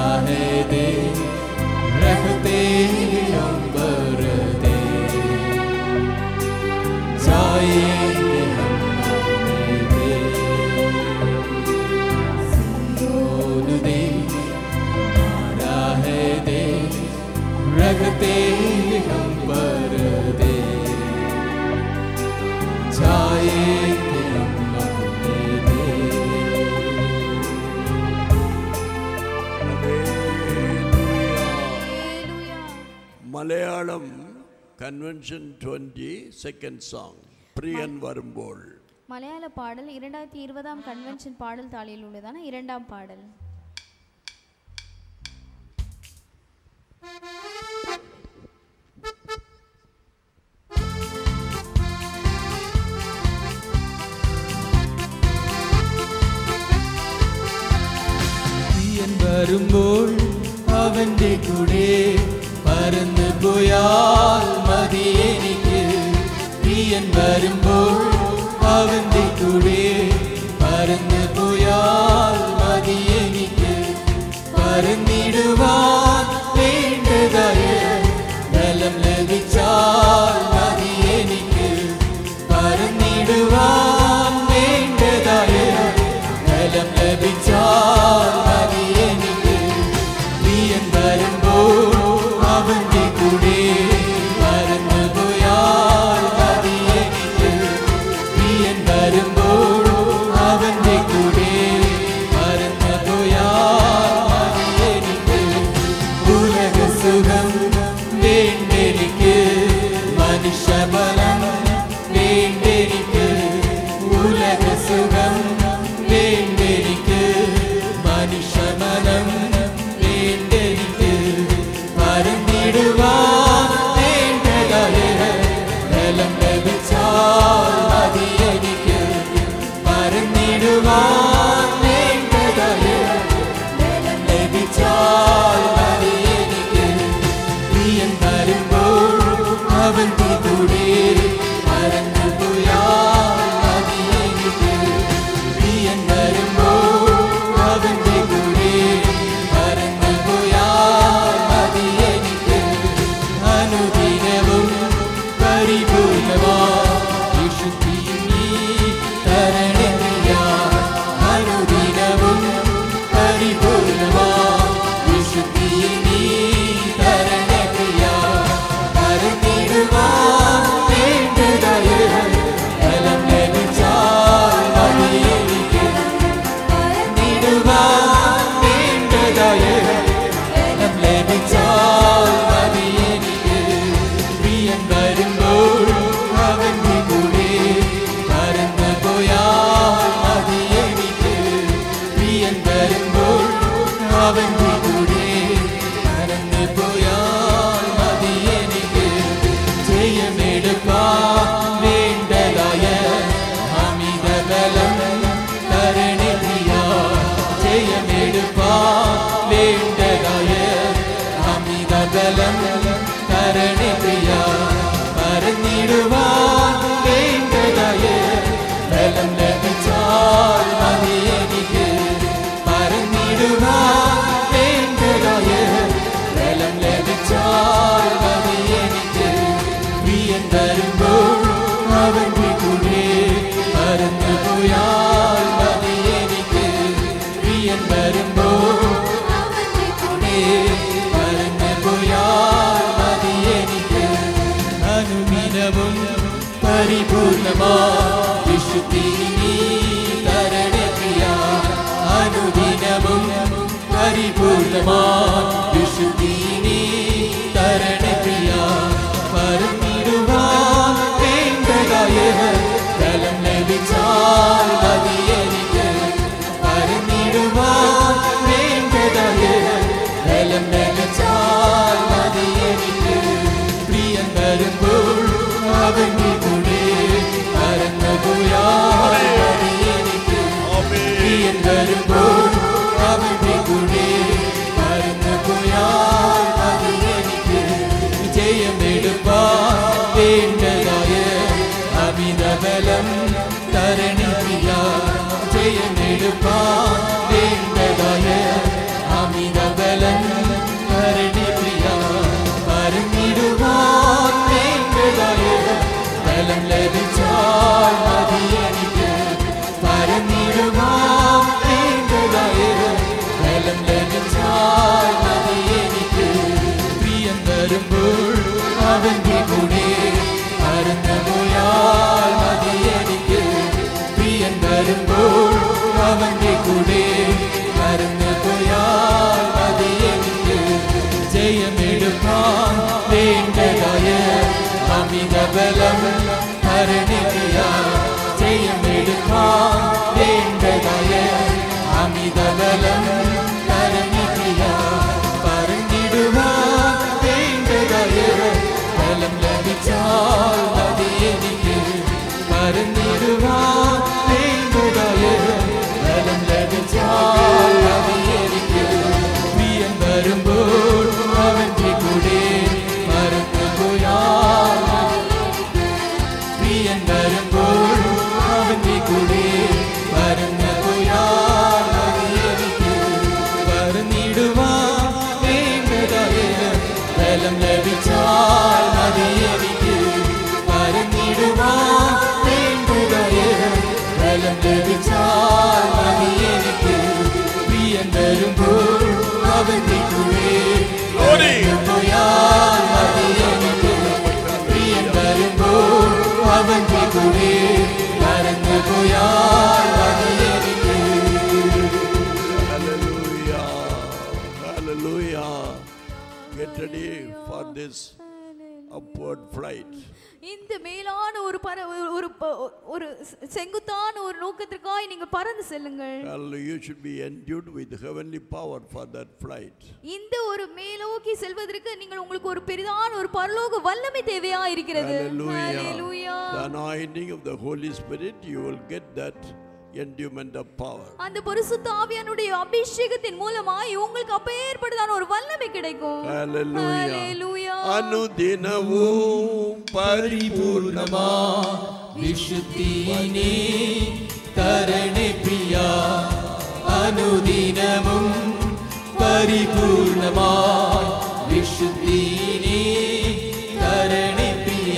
है दे रखते अंबर दे जाएंगे हम अपने दे सियोन दे हमारा है दे रखते अंबर दे जाएंगे हम अपने दे Hallelujah. Malayalam convention twenty second song പ്രിയൻ വരുമ്പോൾ மலையாள பாடல் இரண்டாயிரத்தி இருபதாம் கன்வென்ஷன் பாடல் தாளில் உள்ளதான இரண்டாம் பாடல் പ്രിയൻ വരുമ്പോൾ അവന്റെ കൂടെ പറന്നു പോയാൽ മതി എനിക്ക് പ്രിയൻ വരുമ്പോൾ അവന്റെ കൂടെ പറന്നു പോയാൽ മതി എനിക്ക് പറന്നിടുവാൻ വേണ്ടതായ ബലം ലഭിച്ചാൽ മതി എനിക്ക് പറന്നിടുവാൻ വേണ്ടതായ ബലം ലഭിച്ചാൽ മതി എനിക്ക് പ്രിയൻ വരുമ്പോൾ അവന്റെ കൂടെ പറന്നു പോയാൽ മതി എനിക്ക് പ്രിയൻ വരുമ്പോൾ അവന്റെ കൂടെ പറന്നു പോയാൽ മതി എനിക്ക് ഉലക സുഖം വേണ്ടെനിക്ക് മനുഷ്യബലം വേണ്ടെനിക്ക് ഉലക സുഖം വേണ്ടെനിക്ക് മനുഷ്യമനം വേണ്ടെനിക്ക് പരന്നിടുവാൻ വേണ്ടതായ ബലം ലഭിച്ചാൽ മതി എനിക്ക് പരന്നിടുവാൻ വേണ്ടതായ ബലം ലഭിച്ചാൽ മതി എനിക്ക് പ്രിയൻ വരുമ്പോൾ അവൻ കൂടെ പറന്നു പോയാൽ മതി എനിക്ക് പ്രിയൻ വരുമ്പോൾ അവന്റെ കൂടെ പറന്നു പോയാൽ മതി എനിക്ക് അനുദിനവും പരിപൂർണമാ വിശുദ്ധിയും നീ തരണില്ല അനുദിനവും പരിപൂർണമാ വിശുദ്ധിയും നീ തരണില്ല തരണിടുവാൻ വേണ്ടതായ ബലം ലഭിച്ചാൽ മതി എനിക്ക് തരണിടുവാൻ വേണ്ടതായ ബലം ലഭിച്ചാൽ മതി എനിക്ക് പ്രിയൻ വരുമ്പോൾ അവന്റെ കൂടെ പറന്നു പോയാൽ മതി എനിക്ക് പ്രിയൻ വരുമ്പോൾ അവന്റെ കൂടെ പറന്നു പോയാൽ മതി എനിക്ക് ജയമെടുക്കാൻ വേണ്ടതായ അമിത ബലം തരണില്ല ജയമെടുക്കാൻ വേണ്ടതായ അമിത ബലം തരണില്ല പറഞ്ഞിടുവാൻ വേണ്ടതായ ബലം ലഭിച്ചാൽ മതി എനിക്ക് പറഞ്ഞിടുവാൻ വേണ്ടതായ ബലം ലഭിച്ചാൽ മതി എനിക്ക് പ്രിയൻ വരുമ്പോൾ അവന്റെ കൂടെ പറന്നു പോയാൽ മതി എനിക്ക് പ്രിയൻ വരുമ്പോൾ അവന്റെ കൂടെ പറന്നു പോയാൽ മതി എനിക്ക് അനുദിനവും പരിപൂർണമാ വിശുദ്ധി നീ തരണേ പ്രിയ അനുദിനവും പരിപൂർണമാ വിശുദ്ധി നീ തരണേ പ്രിയ പറഞ്ഞിടുവാൻ വേണ്ടതായ ബലം ലഭിച്ചാൽ മതി എനിക്ക് പറഞ്ഞിടുവാൻ വേണ്ടതായ ബലം ലഭിച്ചാൽ മതി എനിക്ക് പ്രിയൻ വരുമ്പോൾ അവന്റെ കൂടെ പറന്നു പോയാൽ മതി എനിക്ക് പ്രിയൻ വരുമ്പോൾ അവന്റെ കൂടെ പറന്നു அவன் திக்குவே Glory. போயால் அது எனக்கு பிரியன் வரும்போல் அவன் திக்குவே பறந்து போயால் அது எனக்கு Hallelujah. Hallelujah. Get ready for this upward flight. இந்த மேலான ஒரு பர ஒரு- ஒரு ப- ஒரு செங்குத்தான ஒரு நோக்கத்திற்காய் நீங்க பறந்து செல்லுங்கள் Hallelujah. You should be endued with heavenly power for that flight. இந்த ஒரு மேலோக்கி செல்வதற்கு நீங்கள் உங்களுக்கு ஒரு பெரிதான ஒரு பரலோக வல்லமை தேவையா இருக்கிறது Hallelujah. Hallelujah. The anointing of the Holy Spirit, you will get that endowment of power. அந்த பரிசுத்த ஆவியானுடைய அபிஷேகத்தின் மூலமாய் உங்களுக்கு அப்பேற்பட்டதான ஒரு வல்லமை கிடைக்கும் Hallelujah. Hallelujah. அனுதினமும் பரிபூர்ணமா വിശുദ്ധീനേ തരണേ പ്രിയ അനുദിനമും പരിപൂർണമായി വിശുദ്ധീനേ തരണേ പ്രിയ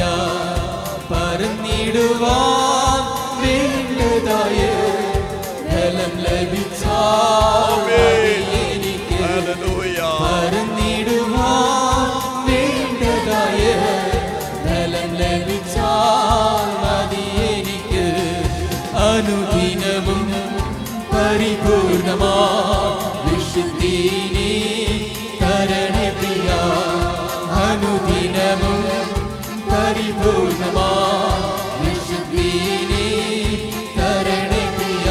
പറന്നിടുവാൻ വേണ്ടതായ ഫലം ലഭിച്ചാൽ എനിക്ക് Hallelujah. പറന്നിടുവാൻ വേണ്ടതായ ഫലം ലഭിച്ചാൽ മതി എനിക്ക് അനുദിനവും പരിപൂർണമാ വിശുദ്ധീനെ തരണേ പ്രിയ അനുദിനവും പരിപൂർണമാ വിശുദ്ധീനെ തരണേ പ്രിയ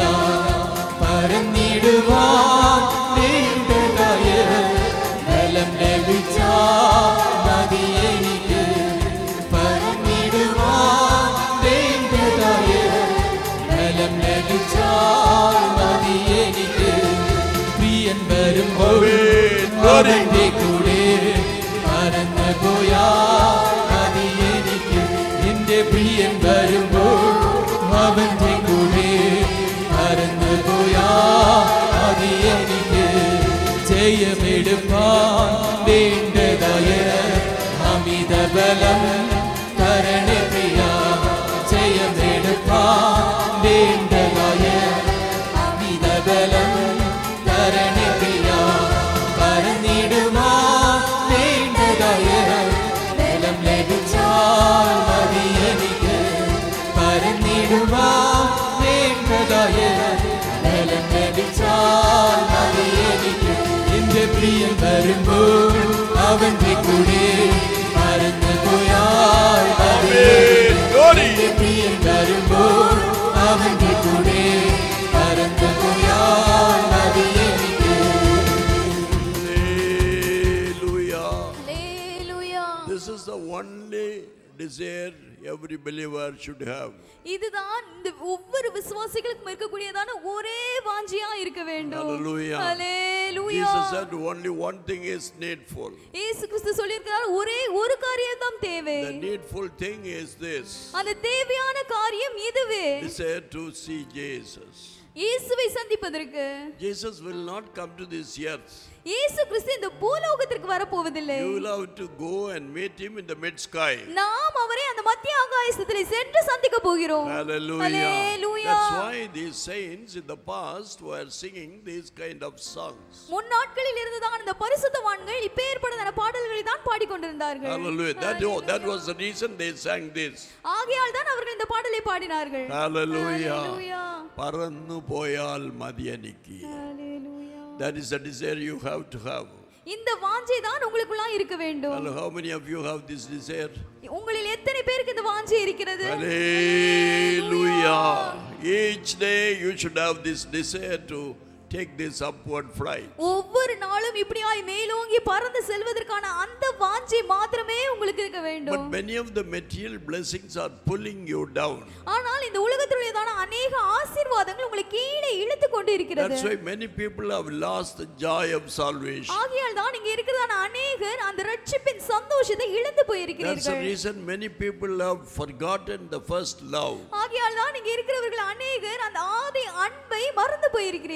പറന്നിടുവാൻ വേണ്ടതായ ബലം ലഭിച്ചാൽ മതി എനിക്ക് പറന്നിടുവാൻ വേണ്ടതായ ബലം ലഭിച്ചാൽ മതി എനിക്ക് പ്രിയൻ വരുമ്പോൾ അവന്റെ കൂടെ പറന്നു പോയാൽ മതി എനിക്ക് എന്റെ പ്രിയൻ വരുമ്പോൾ അവന്റെ കൂടെ പറന്നു പോയാൽ മതി എനിക്ക് ജയമെടുപ്പാൻ വേണ്ടതായ അമിത ബലം തരണേ പ്രിയ ജയമെടുപ്പാൻ വേണ്ടതായ അമിത ബലം തരണേ പ്രിയ പറന്നിടുമാ വേണ്ടതായ ബലം ലഭിച്ചാൽ മതി എനിക്ക് പറന്നിടുമാ വേണ്ടതായ ബലം ലഭിച്ചാൽ മതി എനിക്ക് എന്റെ പ്രിയൻ വരുമ്പോൾ അവന്റെ കൂടെ പറന്നു പോയാൽ മതി Glory. എന്റെ പ്രിയൻ വരുമ്പോൾ അവന്റെ കൂടെ പറന്നു പോയാൽ മതി എനിക്ക് Hallelujah. Hallelujah. This is the only desire every believer should have. இதுதான் இந்த ஒவ்வொரு விசுவாசிகளுக்கும் இருக்கக்கூடியதான ஒரே வாஞ்சியா இருக்க வேண்டும் Hallelujah. Hallelujah. Jesus said only one thing is needful. இயேசு கிறிஸ்து சொல்லியிருக்கிறார் ஒரே ஒரு காரியம் தான் தேவை The needful thing is this அந்த தேவையான காரியம் இதுவே desire to see Jesus. இயேசுவை சந்திப்பதற்கு Jesus will not come to this earth. இயேசு கிறிஸ்து இந்த பூலோகத்திற்கு வரப்போவதில்லை You will have to go and meet him in the mid sky. நாம் அவரை அந்த மத்திய ஆகாயத்தில் சென்று சந்திக்க போகிறோம் Hallelujah. Hallelujah. That's why these saints in the past were singing these kind of songs. முன் நாட்களில் இருந்துதான் இந்த பரிசுத்தவான்கள் இப்பேற்பட்டதான பாடல்களை தான் பாடிக்கொண்டிருந்தார்கள் Hallelujah. That, oh, that was the reason they sang this. ஆகையால் தான் அவர்கள் இந்த பாடலை பாடினார்கள் Hallelujah. Hallelujah. பறந்து போயால் மதியனிக்கு Hallelujah. That is the desire you have to have. இந்த வாஞ்சை தான் உங்களுக்குள்ளா இருக்க வேண்டும் Well, how many of you have this desire? உங்களில் எத்தனை பேருக்கு இந்த வாஞ்சை இருக்கிறது Hallelujah. Each day you should have this desire to take this upward flight. ஒவ்வொரு நாளும் இப்படியாய் மேலோங்கி பறந்து செல்வதற்கான அந்த வாஞ்சை மாத்திரமே உங்களுக்கு இருக்க வேண்டும் But many of the material blessings are pulling you down. ஆனால் இந்த உலகத்திலுள்ளதான அநேக ஆசீர்வாதங்கள் உங்களை கீழே இழுத்து கொண்டு இருக்கிறது That's why many people have lost the joy of salvation. ஆகையால் தான் இங்க இருக்கிறதான அநேகர் அந்த ரட்சிப்பின் சந்தோஷத்தை இழந்து That's the போயிருக்கிறீர்கள் reason many people have forgotten the first love. ஆகையால் தான் இங்க இருக்கிறவர்கள் அநேகர் அந்த ஆதி அன்பை மறந்து போயிருக்கிறீர்கள் Because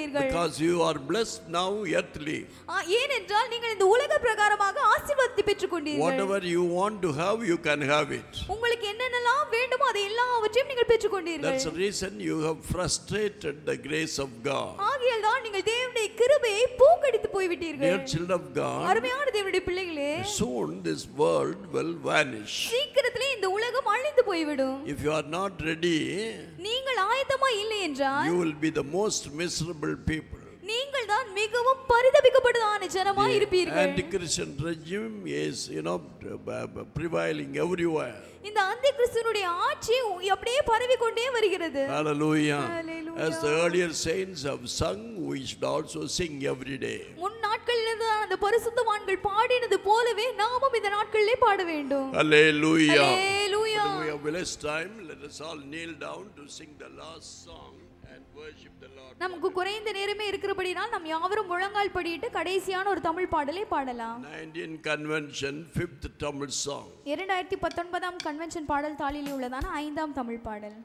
Because you are blessed now earthly. ஆ, ஏனென்றால் நீங்கள் இந்த உலக பிரகாரமாக ஆசீர்வாதத்தை பெற்றுக்கொண்டீர்கள் Whatever you want to have, you can have it. உங்களுக்கு என்னென்னலாம் வேண்டுமோ அதை எல்லாவற்றையும் நீங்கள் பெற்றுக்கொண்டீர்கள் That's the reason you have frustrated the grace of God. ஆகையால் தான் நீங்கள் தேவனுடைய கிருபையை போக்கடித்து போய்விட்டீர்கள் Dear children of God, அருமையான தேவனுடைய பிள்ளைகளே soon this world will vanish. சீக்கிரத்திலே இந்த உலகம் அழிந்து போய்விடும் If you are not ready, நீங்கள் ஆயத்தமா இல்லை என்றால் you will be the most miserable people. நீங்கள் தான் மிகவும் பரிதபிக்கப்பட்டதான ஜனமாய் இருப்பீர்கள் Anti-Christian regime is, you know, prevailing everywhere. இந்த அந்தி கிறிஸ்துவனுடைய ஆட்சி அப்படியே பரவி கொண்டே வருகிறது Hallelujah. Hallelujah. As the earlier saints have sung, we should also sing every day. முன் நாட்களில் தான் அந்த பரிசுத்தவான்கள் பாடினது போலவே நாமும் இந்த நாட்களிலே பாட வேண்டும் Hallelujah. Hallelujah. We have less time. Let us all kneel down to sing the last song and worship the Lord. நமக்கு குறைந்த நேரமே இருக்கிறபடினால் நாம் யாவரும் முழங்கால் படியிட்டு கடைசியான ஒரு தமிழ் பாடலை பாடலாம் 19 Convention, fifth Tamil song. இரண்டாயிரத்தி பத்தொன்பதாம் கன்வென்ஷன் பாடல் தாளில் உள்ளதான ஐந்தாம் தமிழ் பாடல்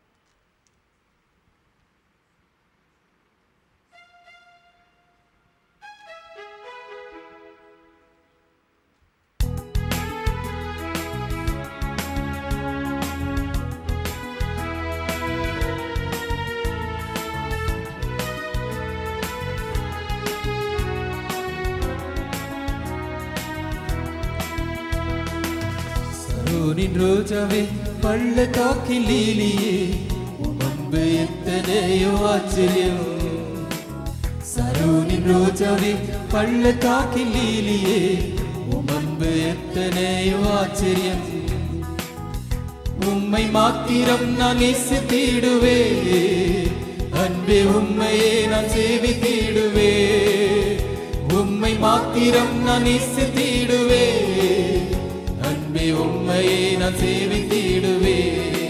சரோனின் ரோஜாவே பள்ளத்தாக்கில் லீலியே உன் அன்பு எத்தனையோ ஆச்சரியம் சரோனின் ரோஜாவே பள்ளத்தாக்கில் லீலியே உன் அன்பு எத்தனையோ ஆச்சரியம் உம்மை மாத்திரம் நான் நேசித்திடுவே அன்பே உம்மையே நான் சேவித்திடுவே உம்மை மாத்திரம் நான் நேசித்திடுவே அன்பே உம்மையே நான் சேவித்திடுவே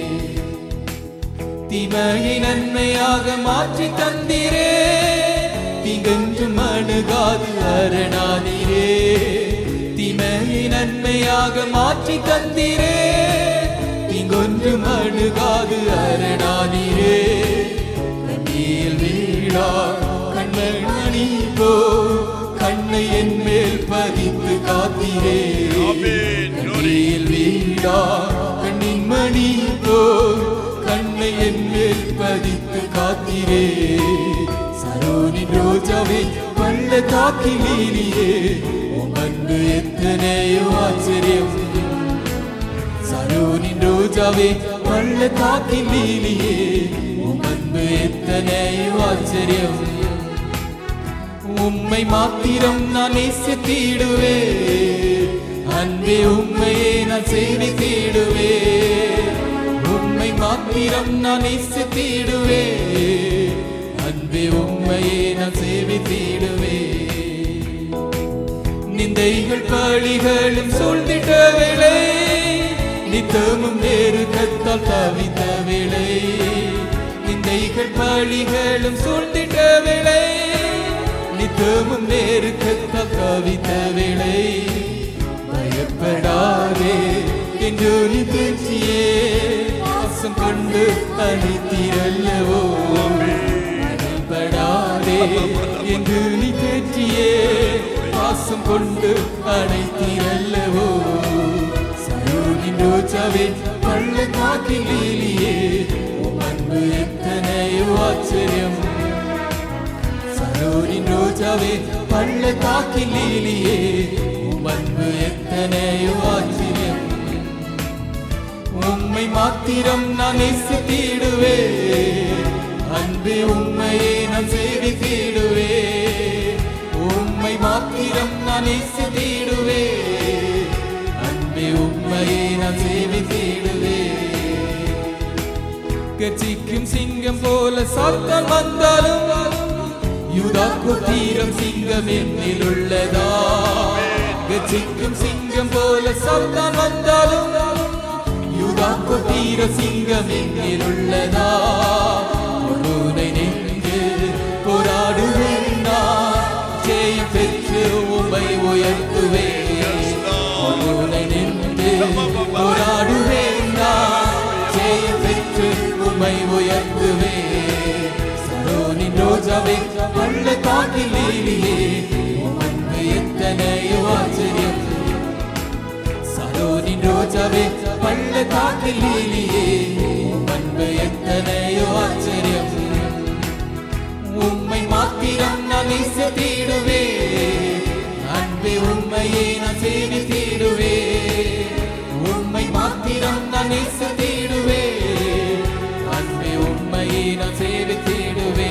தீமையை நன்மையாக மாற்றி தந்தீரே திகன்றும் அணுகாது அரணாதீரே தீமையை நன்மையாக மாற்றி தந்தீரே திங்கொன்றும் அணுகாது அரணாதீரே கண்ணியில் வீழா கண்மணி போ கண்ணை என் மேல் பதித்து காத்தீரே Amen. கண்ணியில் வீழா கண்ணின் மணி போ கண்ணை என் மேல் பதித்து காத்தீரே சரோனின் ரோஜாவே பள்ள தாக்கிலீலியே உம் அன்பு எத்தனையோ ஆச்சரியம் சரோனின் ரோஜாவே பள்ள தாக்கிலீலியே உம் அன்பு எத்தனையோ ஆச்சரியம் உம்மை மாத்திரம் நான் நேசித்திடுவே அன்பே உம்மையே நான் சேவித்திடுவே உம்மை மாத்திரம் நான் நேசித்திடுவே அன்பே உம்மையே நான் சேவித்திடுவே நிந்தைகள் பழிகளும் சொல்திட்ட வேளை நித்தமும் வேறு கத்தால் தவித்த வேளை நிந்தைகள் பழிகளும் சொல்திட்ட வேளை நித்தமும் வேறு கத்தால் தவித்த வேளை பயப்படாதே என்று நீ பேச்சியே வாசம் கொண்டு அழைத்தீரல்லவோ பயப்படாதே என்று நீ பேச்சியே பாசம் கொண்டு அழைத்தீரல்லவோ சரோனின் ரோஜாவே பள்ள காக்கில் லீலியே உம் அன்பு எத்தனையோ ஆச்சரியம் சரோரின் ரோஜாவே பள்ள காக்கில் லீலியே உம் அன்பு எத்தனையோ ஆச்சரியம் உம்மை மாத்திரம் நான் நேசித்திடுவே அன்பே உம்மையே நான் சேவித்திடுவே உம்மை மாத்திரம் நான் நேசித்திடுவே அன்பே உம்மையே நான் சேவித்திடுவே கர்ஜிக்கும் சிங்கம் போல சாத்தான் வந்தாலும் யூதாக்கு தீரம் சிங்கம் என்னில் உள்ளதா கர்ஜிக்கும் சிங்கம் போல சாத்தான் வந்தாலும் யூதாக்கு தீர சிங்கம் என்னில் உள்ளதா உன்னை நின்று போராடுவேன் நான் ஜெயம் பெற்று உம்மை உயர்த்துவேன் உன்னை நின்று போராடுவேன் நான் ஜெயம் பெற்று உம்மை உயர்த்துவேன் சரோனின் ரோஜாவே ரோஜாவே பள்ளத்தாக்கில் லீலியே உம் அன்பு எத்தனையோ ஆச்சரியம் சரோனின் ரோஜாவே பள்ளத்தாக்கில் லீலியே உம் அன்பு எத்தனையோ ஆச்சரியம் உம்மை மாத்திரம் நான் நேசித்திடுவே அன்பே உண்மையே நான் சேவித்திடுவே உம்மை மாத்திரம் நான் நேசித்திடுவே அன்பே உண்மையே நான் சேவித்திடுவே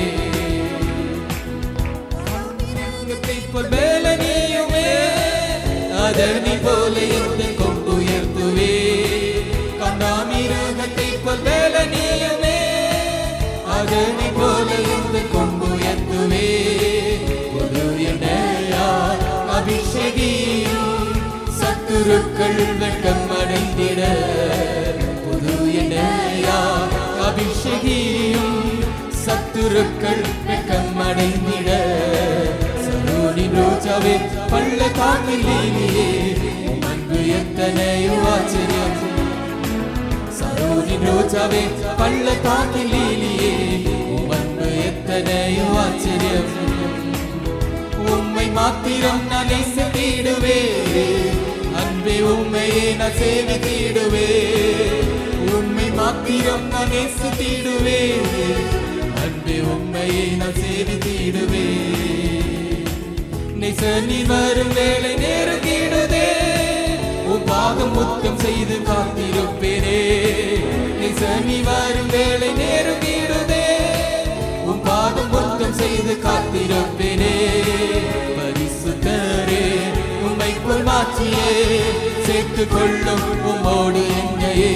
போல் மேல நீயுமே அதனை போல எந்த கொண்டு உயர்த்துவே கண்டாமிருகத்தை போல் மேல நீயுமே அதனை போல எந்த கொண்டு உயர்த்துவே புது எண்ணெயா அபிஷேகியும் சத்துருக்கள் வெட்கம் அடைந்திட புது எண்ணெயா அபிஷேகியும் சத்துருக்கள் வெட்கம் அடைந்திட சரோனி ரோஜாவே பள்ள காக்கிலேயே அன்பு எத்தனையோ ஆச்சரியம் சரோனி ரோஜாவே பள்ள காக்கிலேயே அன்பு எத்தனையோ ஆச்சரியம் உம்மை மாத்திரம் நான் நேசித்திடுவே அன்பே உம்மையே நான் சேவித்திடுவே உம்மை மாத்திரம் நான் நேசித்திடுவே அன்பே உம்மையே நான் சேவித்திடுவே நெசனி வரும் வேலை நெருங்கிடுதே உன் பாகம் முத்தம் செய்து காத்திருப்பேனே நெசனி வரும் வேலை நெருங்கிடுதே உன் பாகம் முத்தம் செய்து காத்திருப்பேனே பரிசுத்தரே உம்மை போல் மாற்றியே சேர்த்து கொள்ளும் உம்மோடு என்னையே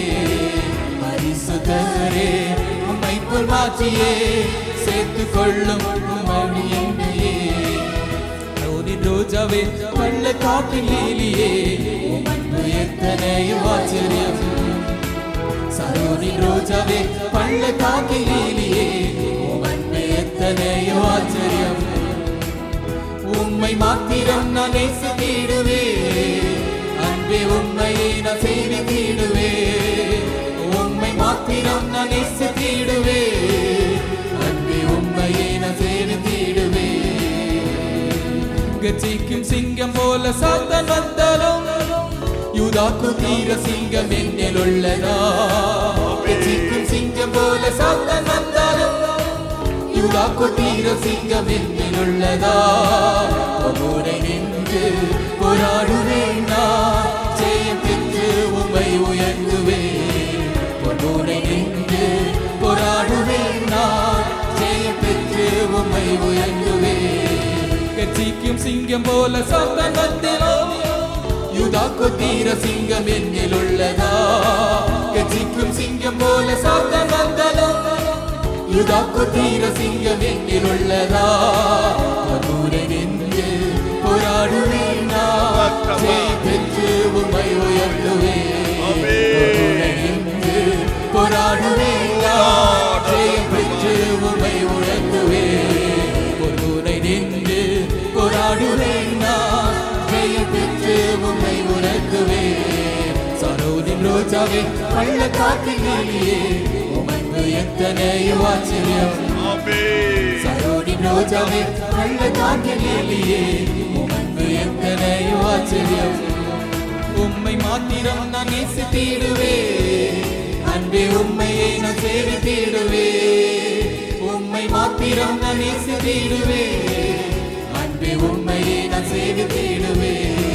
பரிசுத்தரே உம்மை போல் மாற்றியே சேர்த்து கொள்ளும் உம்மோடு என்னையே ரோனின் ரோஜாவே பள்ள காட்டில் லீலியே உம் அன்பு எத்தனையோ ஆச்சரியம் சரோனின் ரோஜாவே பள்ள காட்டில் லீலியே உம் அன்பு எத்தனையோ ஆச்சரியம் உம்மை மாத்திரம் நான் நேசித்திடுவே அன்பே உண்மையை நான் சேவித்திடுவே உம்மை மாத்திரம் நான் நேசித்திடுவே அன்பே உண்மையை நான் சேவித்திடுவே கச்சிக்கும் சிங்கம் போல சாத்தன் வந்தாலும் யூதாக்கு தீர சிங்கம் என்னில் உள்ளதா கச்சிக்கும் சிங்கம் போல சாத்தன் வந்தாலும் யூதாக்கு தீர சிங்கம் என்னில் உள்ளதா உன்னோடு நின்று போராடுவேன் நான் ஜெயம் பெற்று உம்மை உயர்த்துவேன் உன்னோடு நின்று போராடுவேன் நான் ஜெயம் பெற்று உம்மை உயர்த்துவேன் கட்சிக்கும் சிங்கம் போல சாத்தான் வந்திலும் யூதாக்கு தீர சிங்கம் என்னில் உள்ளதா கட்சிக்கும் சிங்கம் போல சாத்தான் வந்தாலும் யூதாக்கு தீர சிங்கம் என்னில் உள்ளதா அதூரை நின்று போராடுவேன் நான் ஜெய் பெற்று உம்மை உயர்த்துவேன் அதூரை நின்று போராடுவேன் நான் ஜெய் பெற்று உம்மை உயர்த்துவேன் பொருளை நின்று போராடுவேன் நான் ஜெய பெற்று உம்மை உணர்த்துவேன் சரோதின் ரோஜாவே பள்ள காட்டிலேயே உமக்கு எத்தனையோ ஆச்சரியம் சரோதின் ரோஜாவே பள்ள காட்டிலேயே உமக்கு எத்தனையோ ஆச்சரியம் உம்மை மாத்திரம் நான் நேசித்திடுவே அன்பே உம்மையை நான் சேவித்திடுவே உம்மை மாத்திரம் நான் நேசித்திடுவே அன்பே உம்மையை நான் சேவித்திடுவே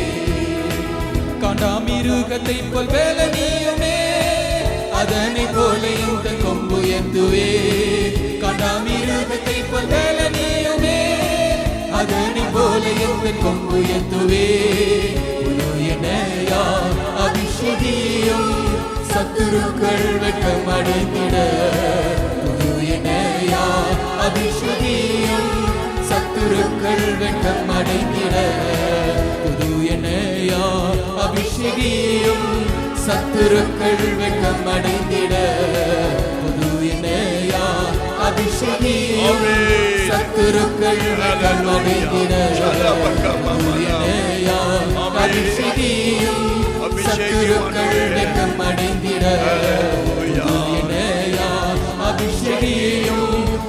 காண்டாமிருகத்தை போல் வேலை நீயுமே அதனை போல இந்த கொம்பு எத்துவே காண்டாமிருகத்தை போல் வேலை நீயுமே அதனை போல இந்த கொம்பு எத்துவே என்னையா அபிஷேகியும் சத்துருக்கள் வெட்கம் அடைந்திட புது என்னையா அபிஷேகியும் சத்துருக்கள் வெட்கம் அடைந்திட புது என்னையா அபிஷேகியும் சத்துருக்கள் வெட்கம் அடைந்திட புது என்னையா அபிஷேகியும் சத்துருக்கள் வெட்கம் அடைந்திட புது என்னையா அபிஷேகியும் சத்துருக்கள் வெட்கம் அடைந்திட புது என்னையா அபிஷேகியும் சத்து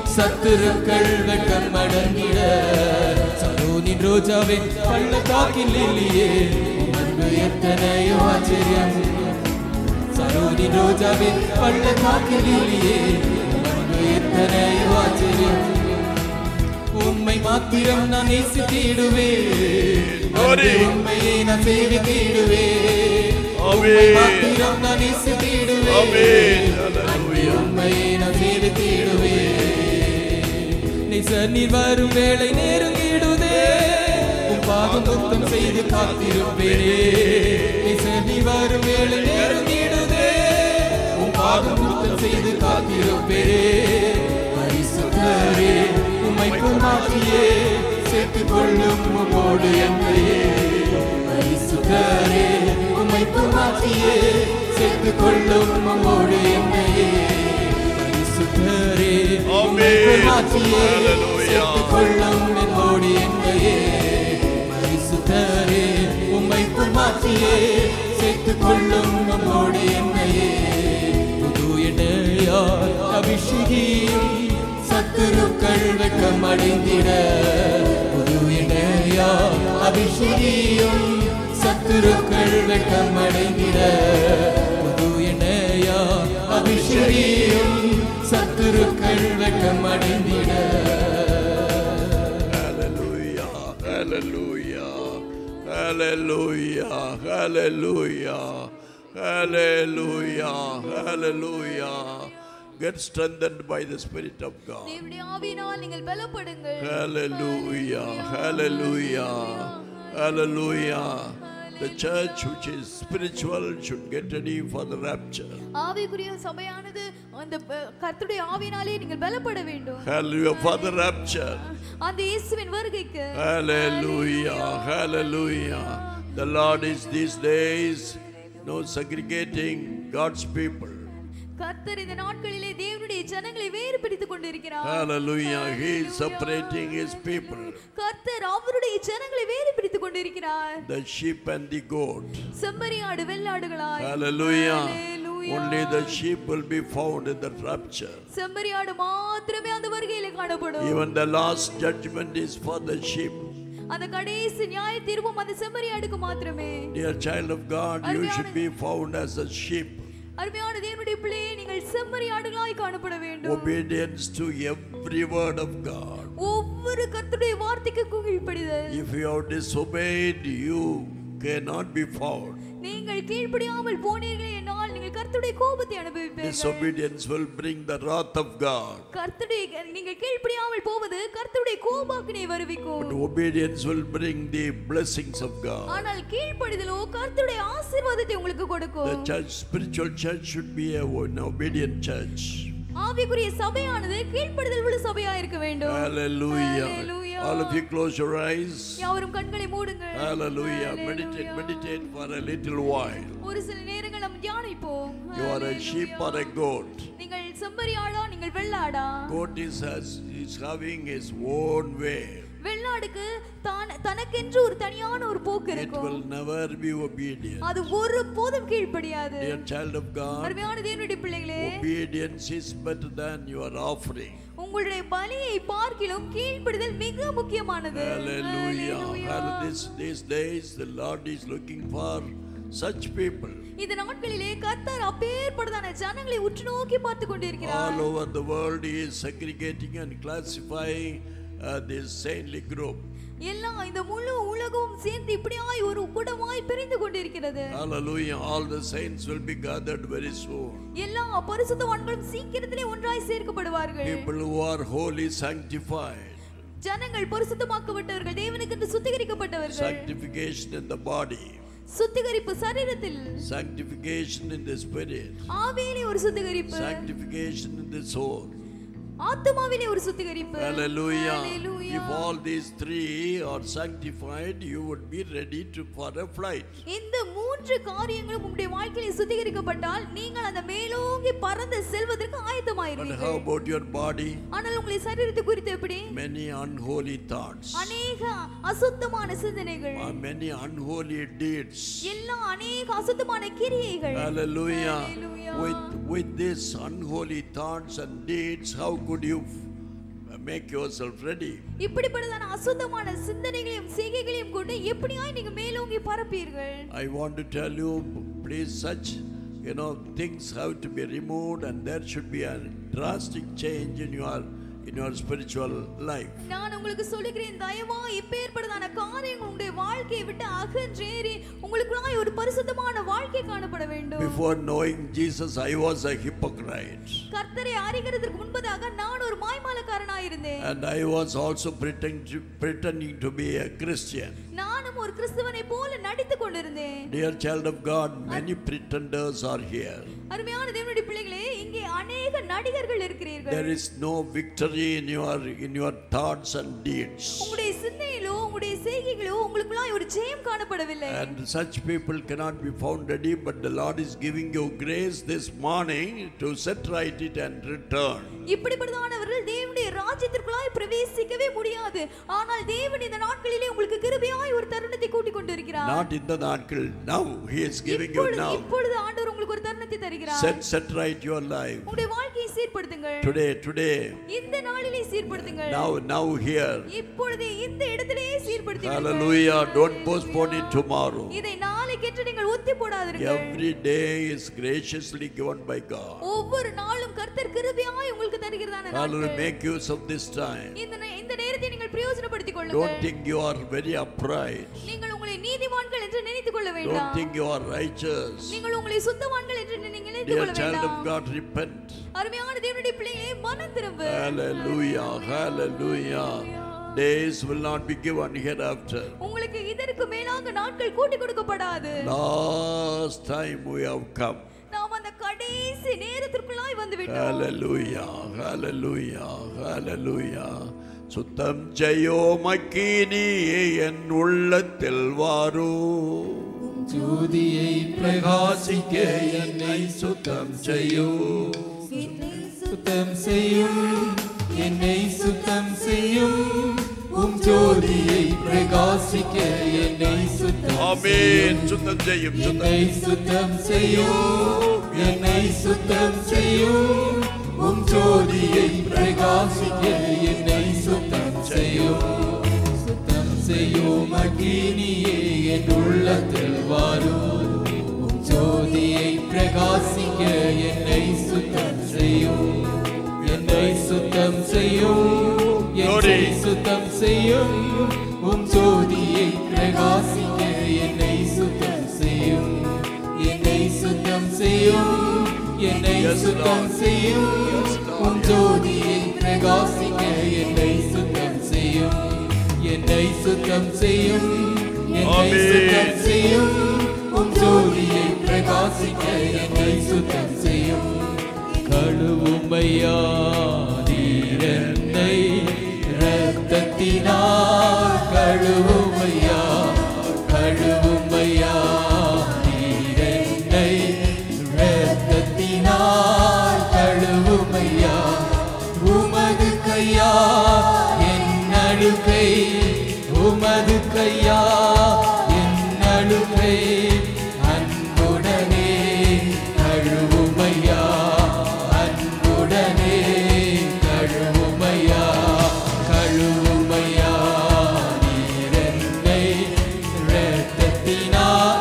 சத்துருக்கள் வெட்கம் அடங்கிட சரோனின் ரோஜாவே பள்ளத்தாக்கில் இல்லையே அன்பு எத்தனையோ ஆச்சரியம் சரோனின் ரோஜாவே பள்ளத்தாக்கில் இல்லையே அன்பு எத்தனையோ ஆச்சரியம் உண்மை மாத்திரம் நான் நேசித்திடுவேன் Glory. உண்மையை நான் சேவித்திடுவேன் உண்மை Amen. மாத்திரம் நான் நேசித்திடுவேன் Amen. Hallelujah. உண்மையை நான் சேவித்திடுவேன் நிச நீர் வரும் வேளை நெருங்கிடுதே உன் பாதம் முத்தம் செய்து காத்திருப்பேனே நிச நீர் வரும் வேளை நெருங்கிடுதே உன் பாதம் முத்தம் செய்து காத்திருப்பேனே பரிசுத்தரே உம்மை மாற்றியே சேர்த்துக் கொள்ளும் உம்மோடு என்னையே பரிசுத்தரே உம்மை மாற்றியே சேர்த்துக் கொள்ளும் உம்மோடு என்னையே பரிசுத்தரே உம்மை மாற்றியே சேர்த்துக் கொள்ளும் என்னோடு என்னையே பரிசுத்தரே உம்மை மாற்றியே சேர்த்துக் கொள்ளும் நம்மோடு என்னையே புது எண்ணையார் அபிஷேகியும் சத்துருக்கள் வெட்கம் அடைந்திட புது எண்ணையார் அபிஷேகியும் சத்துருக்கள் வெட்கம் அடைந்திட புது எண்ணையார் அபிஷேகியும் சத்துருக்கள் வெட்கம் அடைந்திட Hallelujah, hallelujah, hallelujah, hallelujah, hallelujah, hallelujah. Get strengthened by the Spirit of God. தேவனுடைய ஆவியினால் நீங்கள் பலப்படுங்கள் Hallelujah, hallelujah, hallelujah. The church which is spiritual should get ready for the rapture. ஆவிக்குரிய சபையானது அந்த அஹ், கர்த்தருடைய ஆவியினாலே நீங்கள் பலப்பட வேண்டும் Hallelujah, for the rapture. அந்த இயேசுவின் வருகைக்கு Hallelujah, hallelujah. The Lord is these days no segregating God's people. கர்த்தர் இந்த நாட்களிலே தேவனுடைய ஜனங்களை வேறு பிரித்துக் கொண்டிருக்கிறார் Hallelujah, He is separating His people, கர்த்தர் அவருடைய ஜனங்களை வேறு பிரித்துக் கொண்டிருக்கிறார் the sheep and the goat. செம்மறியாடு வெள்ளாடுகளாய் Hallelujah. Hallelujah. Only the sheep will be found in the rapture. செம்மறியாடு மாத்திரமே அந்த வருகையிலே காணப்படும் Even the last judgment is for the sheep. அந்த கடைசி நியாய தீர்வும் அந்த செம்மறியாடுக்கு மாத்திரமே Dear child of God, you should be found as a sheep. அருமையான தேவனுடைய பிள்ளையே நீங்கள் செம்மறியாடுகளாய் காணப்பட வேண்டும் Obedience to every word of God. ஒவ்வொரு கர்த்தருடைய வார்த்தைக்கு கீழ்ப்படிதல் If you have disobeyed, you cannot be found. நீங்கள் கீழ்ப்படியாமல் போனீர்களே என்னால் நீங்கள் கர்த்தருடைய கோபத்தை அனுபவிப்பீர்கள் Disobedience will bring the wrath of God. கர்த்தருடைய நீங்கள் கீழ்ப்படியாமல் போவது கர்த்தருடைய கோபாக்கினை வருவிக்கும் But obedience will bring the blessings of God. ஆனால் கீழ்ப்படிதலோ கர்த்தருடைய ஆசீர்வாதத்தை உங்களுக்கு The கொடுக்கும் church, spiritual church should be a, an obedient church. ஆவிக்குரிய சபையானது கீழ்ப்படிதல் உள்ள சபையா இருக்க வேண்டும் Hallelujah. Hallelujah. All of you close your eyes. யாவரும் கண்களை மூடுங்கள் Hallelujah. Hallelujah. Meditate, meditate for a little while. ஒரு சில நேரங்கள் நாம் தியானிப்போம் You are a sheep or a goat. நீங்கள் செம்மறியாடா நீங்கள் வெள்ளாடா Goat is, has, is having his own way. வெள்ளாடுக்கு தான் தனக்கென்று ஒரு தனியான ஒரு போக்கு It இருக்கும் will never be obedient. அது ஒரு போதும் கீழ்ப்படியாது Dear child of God, அருமையான தேவனுடைய பிள்ளைகளே obedience is better than your offering. உங்களுடைய பலியை பார்க்கிலும் கீழ்ப்படிதல் மிக முக்கியமானது Hallelujah. Hallelujah. Hall- This, these days, the Lord is looking for such people இந்த நாட்களிலே கர்த்தர் அப்பேற்பட்டதான ஜனங்களை உற்று நோக்கி பார்த்து கொண்டிருக்கிறார் all over the world. He is segregating and classifying uh, this saintly group. எல்லாம் இந்த முழு உலகமும் சேர்ந்து இப்படியாய் ஒரு கூடமாய் பிரிந்து கொண்டிருக்கிறது Hallelujah. All the saints will be gathered very soon. எல்லா பரிசுத்தவான்களும் சீக்கிரத்திலே ஒன்றாய் சேர்க்கப்படுவார்கள் People who are holy, sanctified, ஜனங்கள் பரிசுத்தமாக்கப்பட்டவர்கள் தேவனுக்கென்று சுத்திகரிக்கப்பட்டவர்கள் sanctification in the body, சுத்திகரிப்பு சரீரத்தில் sanctification in the spirit, ஆவியிலே ஒரு சுத்திகரிப்பு sanctification in the soul. ஆத்துமாவிலே ஒரு சுத்திகரிப்பு Hallelujah. Hallelujah. If all these three are sanctified, you would be ready to for a flight. இந்த மூன்று காரியங்களும் உங்களுடைய வாழ்க்கையில சுத்திகரிக்கப்பட்டால் நீங்கள் அந்த மேலோங்கி பறந்து செல்வதற்கு But how ஆயத்தமாயிருவீர்கள் about your body? ஆனால் உங்களை சரீரத்தை குறித்து எப்படி Many unholy thoughts, அநேக அசுத்தமான சிந்தனைகள் uh, many unholy deeds. எல்லா அநேக அசுத்தமான கிரியைகள் Hallelujah. Hallelujah. With with these unholy thoughts and deeds, how could you f- make yourself ready. இப்படிப்பட்டதான அசுத்தமான சிந்தனைகளையும் செய்கைகளையும் கொண்டு எப்படியாய் நீங்க மேலோங்கி பரப்பீர்கள் I want to tell you, please, such you know things have to be removed, and there should be a drastic change in your in your spiritual life. நான் உங்களுக்கு சொல்லுகிறேன் தயவா இப்பேற்பட்டதான காரியங்கள் உங்களுடைய வாழ்க்கையை விட்டு அகன்றேறி உங்களுக்குள்ளாய் ஒரு பரிசுத்தமான வாழ்க்கை காணப்பட வேண்டும் Before knowing Jesus, I was a hypocrite, கர்த்தரை அறிகிறதுக்கு முன்பதாக நான் ஒரு மாய்மாலக்காரனாய் இருந்தேன் and I was also pretend, pretending to be a Christian. நானும் ஒரு கிறிஸ்தவனை போல நடித்துக் கொண்டிருந்தேன் Dear child of God, many pretenders are here. அருமையான தேவனுடைய பிள்ளைகளே இங்கே அநேக நடிகர்கள் இருக்கிறீர்கள் There is no victory in your in your thoughts and deeds. உங்களுடைய சிந்தனையிலோ உங்களுடைய செய்கைகளோ உங்களுக்குள்ளாய் ஒரு ஜெயம் காணப்படவில்லை And such people cannot be found ready, but the Lord is giving you grace this morning to set right it and return. இப்படிப்பட்டதானவர்கள் தேவனுடைய ராஜ்யத்திற்குள்ளாய் பிரவேசிக்கவே முடியாது ஆனால் தேவன் இந்த நாட்களிலே உங்களுக்கு கிருபையாய் ஒரு தருணத்தை கூட்டிக் கொண்டிருக்கிறார் Not in the Natkal. Now He is giving you இப்பொழுது now. இப்பொழுது ஆண்டவர் உங்களுக்கு ஒரு தருணத்தை தருகிறார் Set set right your life. உங்களுடைய வாழ்க்கையை சீர்படுத்துங்கள் Today, today, இந்த நாளிலே சீர்படுத்துங்கள் now, now here. இப்பொழுது இந்த இடத்திலே சீர்படுத்துங்கள் Hallelujah. Don't postpone it tomorrow. இதை நாளைக்கென்று நீங்கள் ஒத்தி போடாதீர்கள் Every day is graciously given by God. ஒவ்வொரு நாளும் கர்த்தர் கிருபையாய் உங்களுக்கு தருகிறதான Hallelujah. நாட்கள் Make use of this time. இந்த நே- இந்த நேரத்தை நீங்கள் பிரயோஜனப்படுத்திக் Don't கொள்ளுங்கள் think you are very upright. நீங்கள் உங்களை நீதிமான்கள் என்று நினைத்துக் கொள்ள Don't வேண்டாம் think you are righteous. நீங்கள் உங்களை சுத்தவான்கள் என்று நீங்கள் நினைத்துக் Dear கொள்ள child of வேண்டாம் God, repent. அருமையான தேவனுடைய பிள்ளைகளே மனம் திரும்ப Hallelujah. Hallelujah. Days will not be given hereafter. உங்களுக்கு இதற்கு மேலாக நாட்கள் கூட்டி கொடுக்கப்படாது Last time we have come. நாம் அந்த கடைசி நேரத்திற்குள்ளாய் வந்து விட்டோம் Hallelujah. Hallelujah. Hallelujah. சுத்தம் செய்யோ மக்கினியே என் உள்ளத்தில் வாரோ ஜோதியை பிரகாசிக்க என்னை சுத்தம் செய்யோ சுத்தம் செய்யும் என்னை சுத்தம் செய்யும் உம் ஜோதியை பிரகாசிக்க என்னை சுத்தம் ஆமென் சுத்தம் செய்யும் சுத்தம் என்னை சுத்தம் செய்யும் என்னை சுத்தம் செய்யும் உம் ஜோதியை பிரகாசிக்க என்னை சுத்தம் செய்யும் சுத்தம் செய்யும் அக்கினியே என் உள்ளத்தில் வாரும் உம் ஜோதியை பிரகாசிக்க என்னை சுத்தம் செய்யும் என்னை சுத்தம் செய்யும் என்னை சுத்தம் செய்யும் உம் ஜோதியை பிரகாசிக்க என்னை சுத்தம் செய்யும் என்னை சுத்தம் செய்யும் என்னை சுத்தம் செய்யும் உம் ஜோதியை பிரகாசிக்க என்னை சுத்தம் செய்யும் என்னை சுத்தம் செய்யும் என்னை சுத்தம் செய்யும் உம் ஜோதியை பிரகாசிக்க என்னை சுத்தம் செய்யும் கழுவுமையா நீரென்னை ரத்தத்தினால் கழுவுமையா கழுவுமையா நீரென்னை ரத்தத்தினால் கழுவுமையா உமது கையா என் அழுகை உமது கையா என் அழுகை அன்புடனே கழுவுமையா அன்புடனே கழுவுமையா கழுவுமையா நீரென்னை இரத்தத்தினால்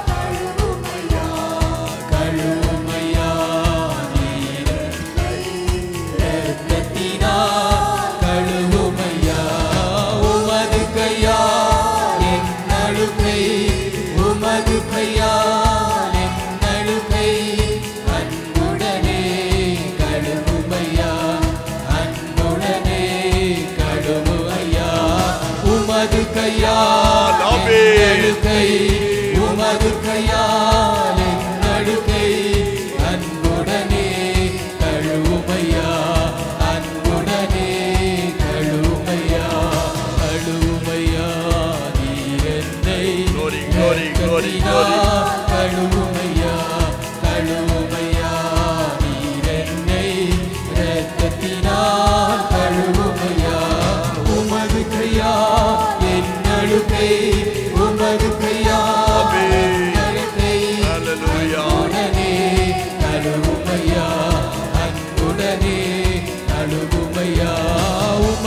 கழுவுமையா நீரென்னை இரத்தத்தினால் கழுவுமையா உமது கையா என் அழுகை உமது கையா என் அழுகை அன்புடனே கழுவுமையா அன்புடனே கழுவுமையா உமது கையா அழுகை உமது கையால் என் அழுகை அன்புடனே கழுவுமையா அன்புடனே கழுவுமையா கழுவுமையா நீர் என்னை Glory, glory, glory, glory. கழுவுமையா கழுவுமையா நீர் என்னை இரத்தத்தினால் கழுவுமையா உமது கையா என் அழுகை உமது கையா ஆமென். அழுகை Hallelujah. அன்புடனே கழுவுமையா அன்புடனே கழுவுமையா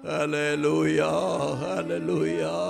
Hallelujah. Hallelujah.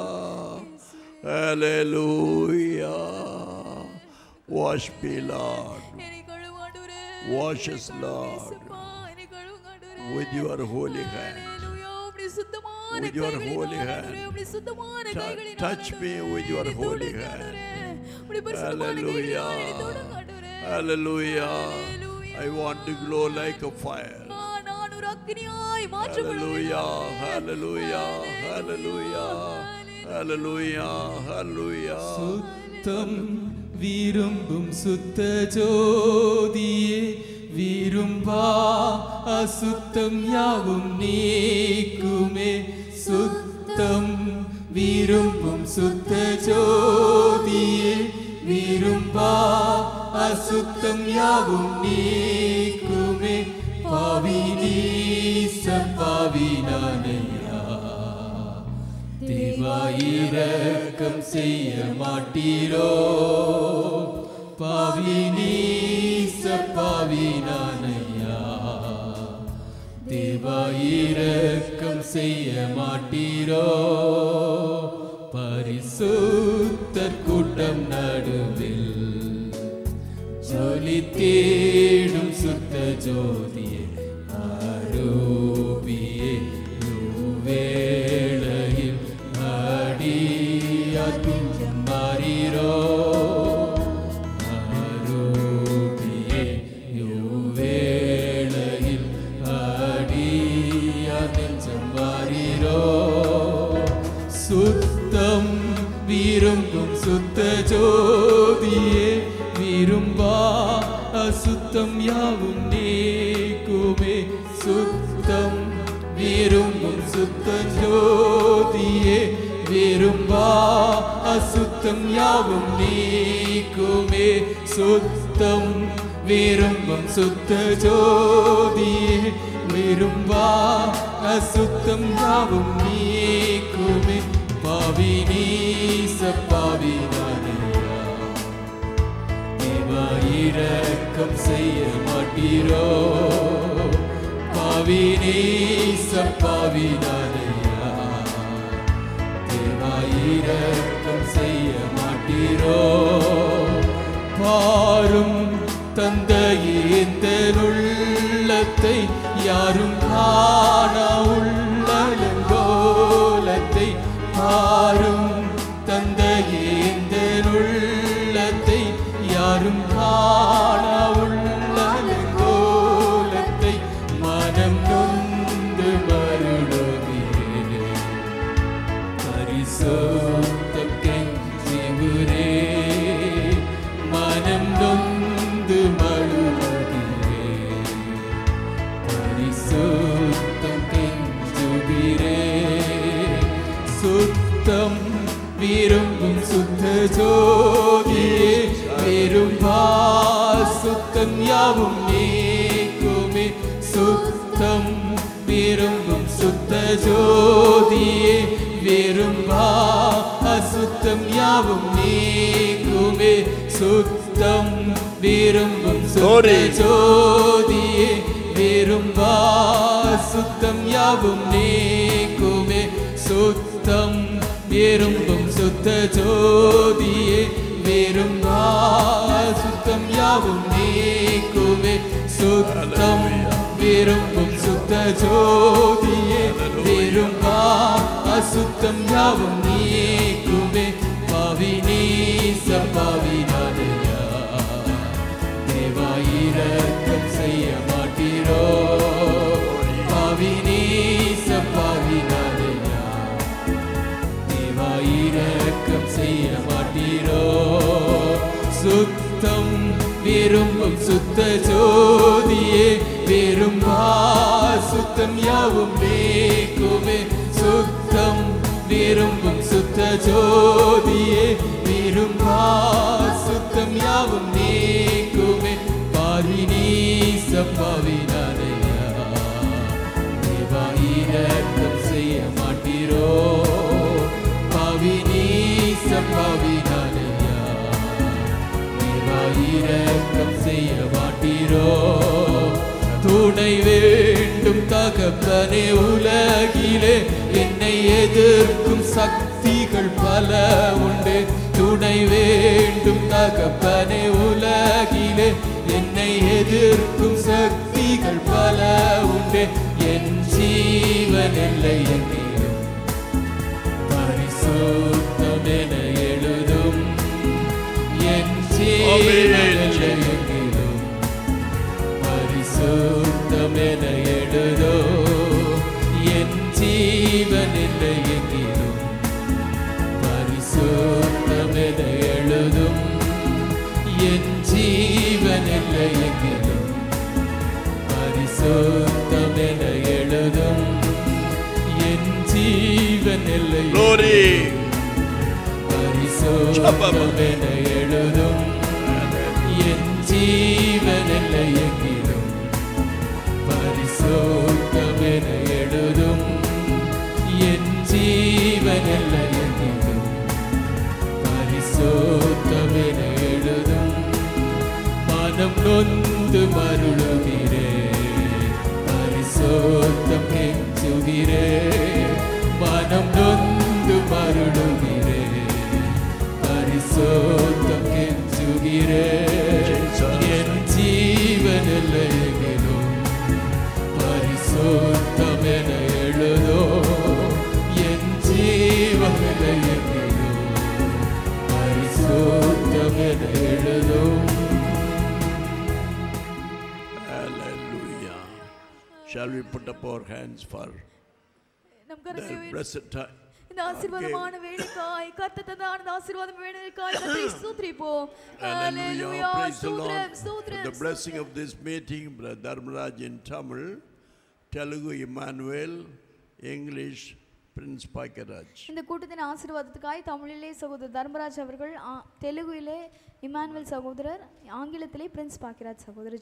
Hallelujah. Wash me, Lord. என்னை கழுவும் ஆண்டவரே. Wash us, Lord, இயேசுப்பா, என்னை கழுவுங்க ஆண்டவரே. with your holy hand. ஹalleluya. உம்முடைய சுத்தமான With your கைகளினால் holy hand. ஆண்டவரே, உம்முடைய சுத்தமான Tou- கைகளினால் touch me ஆண்டவரே, with your என்னை holy தொடுங்க hand. ஆண்டவரே. உம்முடைய பரிசுத்தமான Hallelujah. கைகளினால் என்னை தொடுங்க ஆண்டவரே. Hallelujah. Hallelujah. I want to glow like a fire. ஆ, நான் ஒரு அக்கினியாய் மாற்றப்பட Hallelujah. வேண்டும். Hallelujah. Hallelujah. Hallelujah. Hallelujah. சுத்தம் விரும்பும் சுத்த ஜோதியே விரும்பா அசுத்தம் யாவும் நீக்குமே சுத்தம் விரும்பும் சுத்த ஜோதியே விரும்பா அசுத்தம் யாவும் நீக்குமே பாவி நீச பாவி நானையா தேவாயிரக்கம் செய்ய மாட்டீரோ பாவி நீச பாவி நானையா தேவாயிரக்கம் செய்ய மாட்டீரோ பரிசுத்தர் கூட்டம் நடுவில் ஜொலி தேடும் சுத்த ஜோதியே ஆரோபியே வேளையில் அடியாக்கும் மாறீரோ ஆரோபியே வேளையில் அடியாக்கும் மாறீரோ சுத்தம் விரும்பும் சுத்த ஜோதியே விரும்பா அசுத்தம் யாவும் நீக்குமே சுத்தம் விரும்பும் சுத்த ஜோதியே விரும்பா அசுத்தம் யாவும் நீக்குமே சுத்தம் விரும்பும் சுத்த ஜோதியே விரும்பா அசுத்தம் யாவும் நீக்குமே பாவி நீச பாவி நானையா தேவாயிரக்கம் செய்ய மாட்டீரோ பாவி நீச பாவி நானையா தேவாயிரக்கம் செய்ய மாட்டீரோ பாரும் தந்தையே இந்த உள்ளத்தை யாரும் காணா உள்ளலங்கோலத்தை பாரும் தந்தையே இந்த உள்ளத்தை யாரும் காணா உள்ளலங்கோலத்தை மனம் நொந்து மருளுகிறேன் பரிசுத்தம் கெஞ்சுகிறே மனம் நொந்து மழுகிறே பரிசுத்தம் கெஞ்சுகிறே சுத்தம் விரும்பும் சுத்த ஜோதியே விரும்பா சுத்தம் யாவும் நீக்குமே சுத்தம் விரும்பும் சுத்த ஜோதியே விரும்பா அசுத்தம் யாவும் நீக்குமே சுத்தம் விரும்பும் சுத்த Glory. ஜோதியே விரும்பா சுத்தம் யாவும் நீக்குமே சுத்தம் விரும்பும் சுத்த ஜோதியே விரும்பா சுத்தம் யாவும் நீக்குமே சுத்தம் விரும்பும் சுத்த ஜோதியே விரும்பா அசுத்தம் யாவும் நீக்குமே பாவி நீச பாவி நானையா தேவாயிரக்கம் செய்ய மாட்டீரோ பாவி நீச பாவி நானையா தேவாயிரக்கம் செய்ய மாட்டீரோ சுத்தம் விரும்பும் சுத்த ஜோதியே விரும்பா சுத்தம் யாவும் நீக்குமே சுத்தம் விரும்பும் சுத்த ஜோதியே விரும்பா சுத்தம் யாவும் நீக்குமே பாரி நீச பாவினாரையா தேவாயிரக்கம் செய்ய மாட்டீரோ பாவி நீச பாவினாரையா தேவாயிரக்கம் செய்ய மாட்டீரோ துணை வேண்டும் தக தகப்பனே உலகிலே என்னை எதிர்க்கும் சக்திகள் பல உண்டு துணை வேண்டும் தகப்பனே உலகிலே என்னை எதிர்க்கும் சக்திகள் பல உண்டு என் ஜீவன் இல்லை எங்கிலும் பரிசுத்தம் என எழுதும் என் ஜீவன் இல்லை எங்கிலும் பரிசுத்தம் என எழுதோ என் ஜீவன் இல்லை எங்கிலும் பரிசுத்தம் என எழுதும் என் ஜீவன் இல்லை எங்கிலும் பரிசுத்தம் என எழுதும் என் ஜீவன் இல்லை Glory. பரிசுத்தம் என எழுதும் என் ஜீவன் இல்லை எங்கிலும் பரிசுத்தம் என எழுதும் என் ஜீவன் இல்லை எங்கிலும் பரிசுத்தம் என எழுதும் மனம் நொந்து மருளுகிறே பரிசுத்தம் கெஞ்சுகிறே மனம் நொந்து மருளுகிறே பரிசுத்தம் கெஞ்சுகிறே என் ஜீவன் எல்லையிலும் பரிசுத்தம் என எழுதோ என் ஜீவன் எல்லையிலும் பரிசுத்தம் என எழுதும் Hallelujah. Shall we put up our hands for நம் the கரங்களை blessed time? இந்த ஆசீர்வாதமான வேலைக்காய் கர்த்தர் தந்த ஆனந்த ஆசீர்வாதம் வேலைக்காய் கர்த்தரை ஸ்தோத்திரிப்போம் ஹalleluya Praise the ஸ்தோத்திரம் Lord. For ஸ்தோத்திரம் the blessing of this meeting, Brother Dharmaraj in Tamil, Telugu Emmanuel, English Prince Pakaraj. இந்த கூட்டத்தின் ஆசீர்வாதத்துக்காய் தமிழிலே சகோதரர் தர்மராஜ் அவர்கள் ஆ- தெலுங்குவிலே இமானுவேல் சகோதரர் ஆங்கிலத்திலே பிரின்ஸ் பாக்கிராஜ் சகோதரர்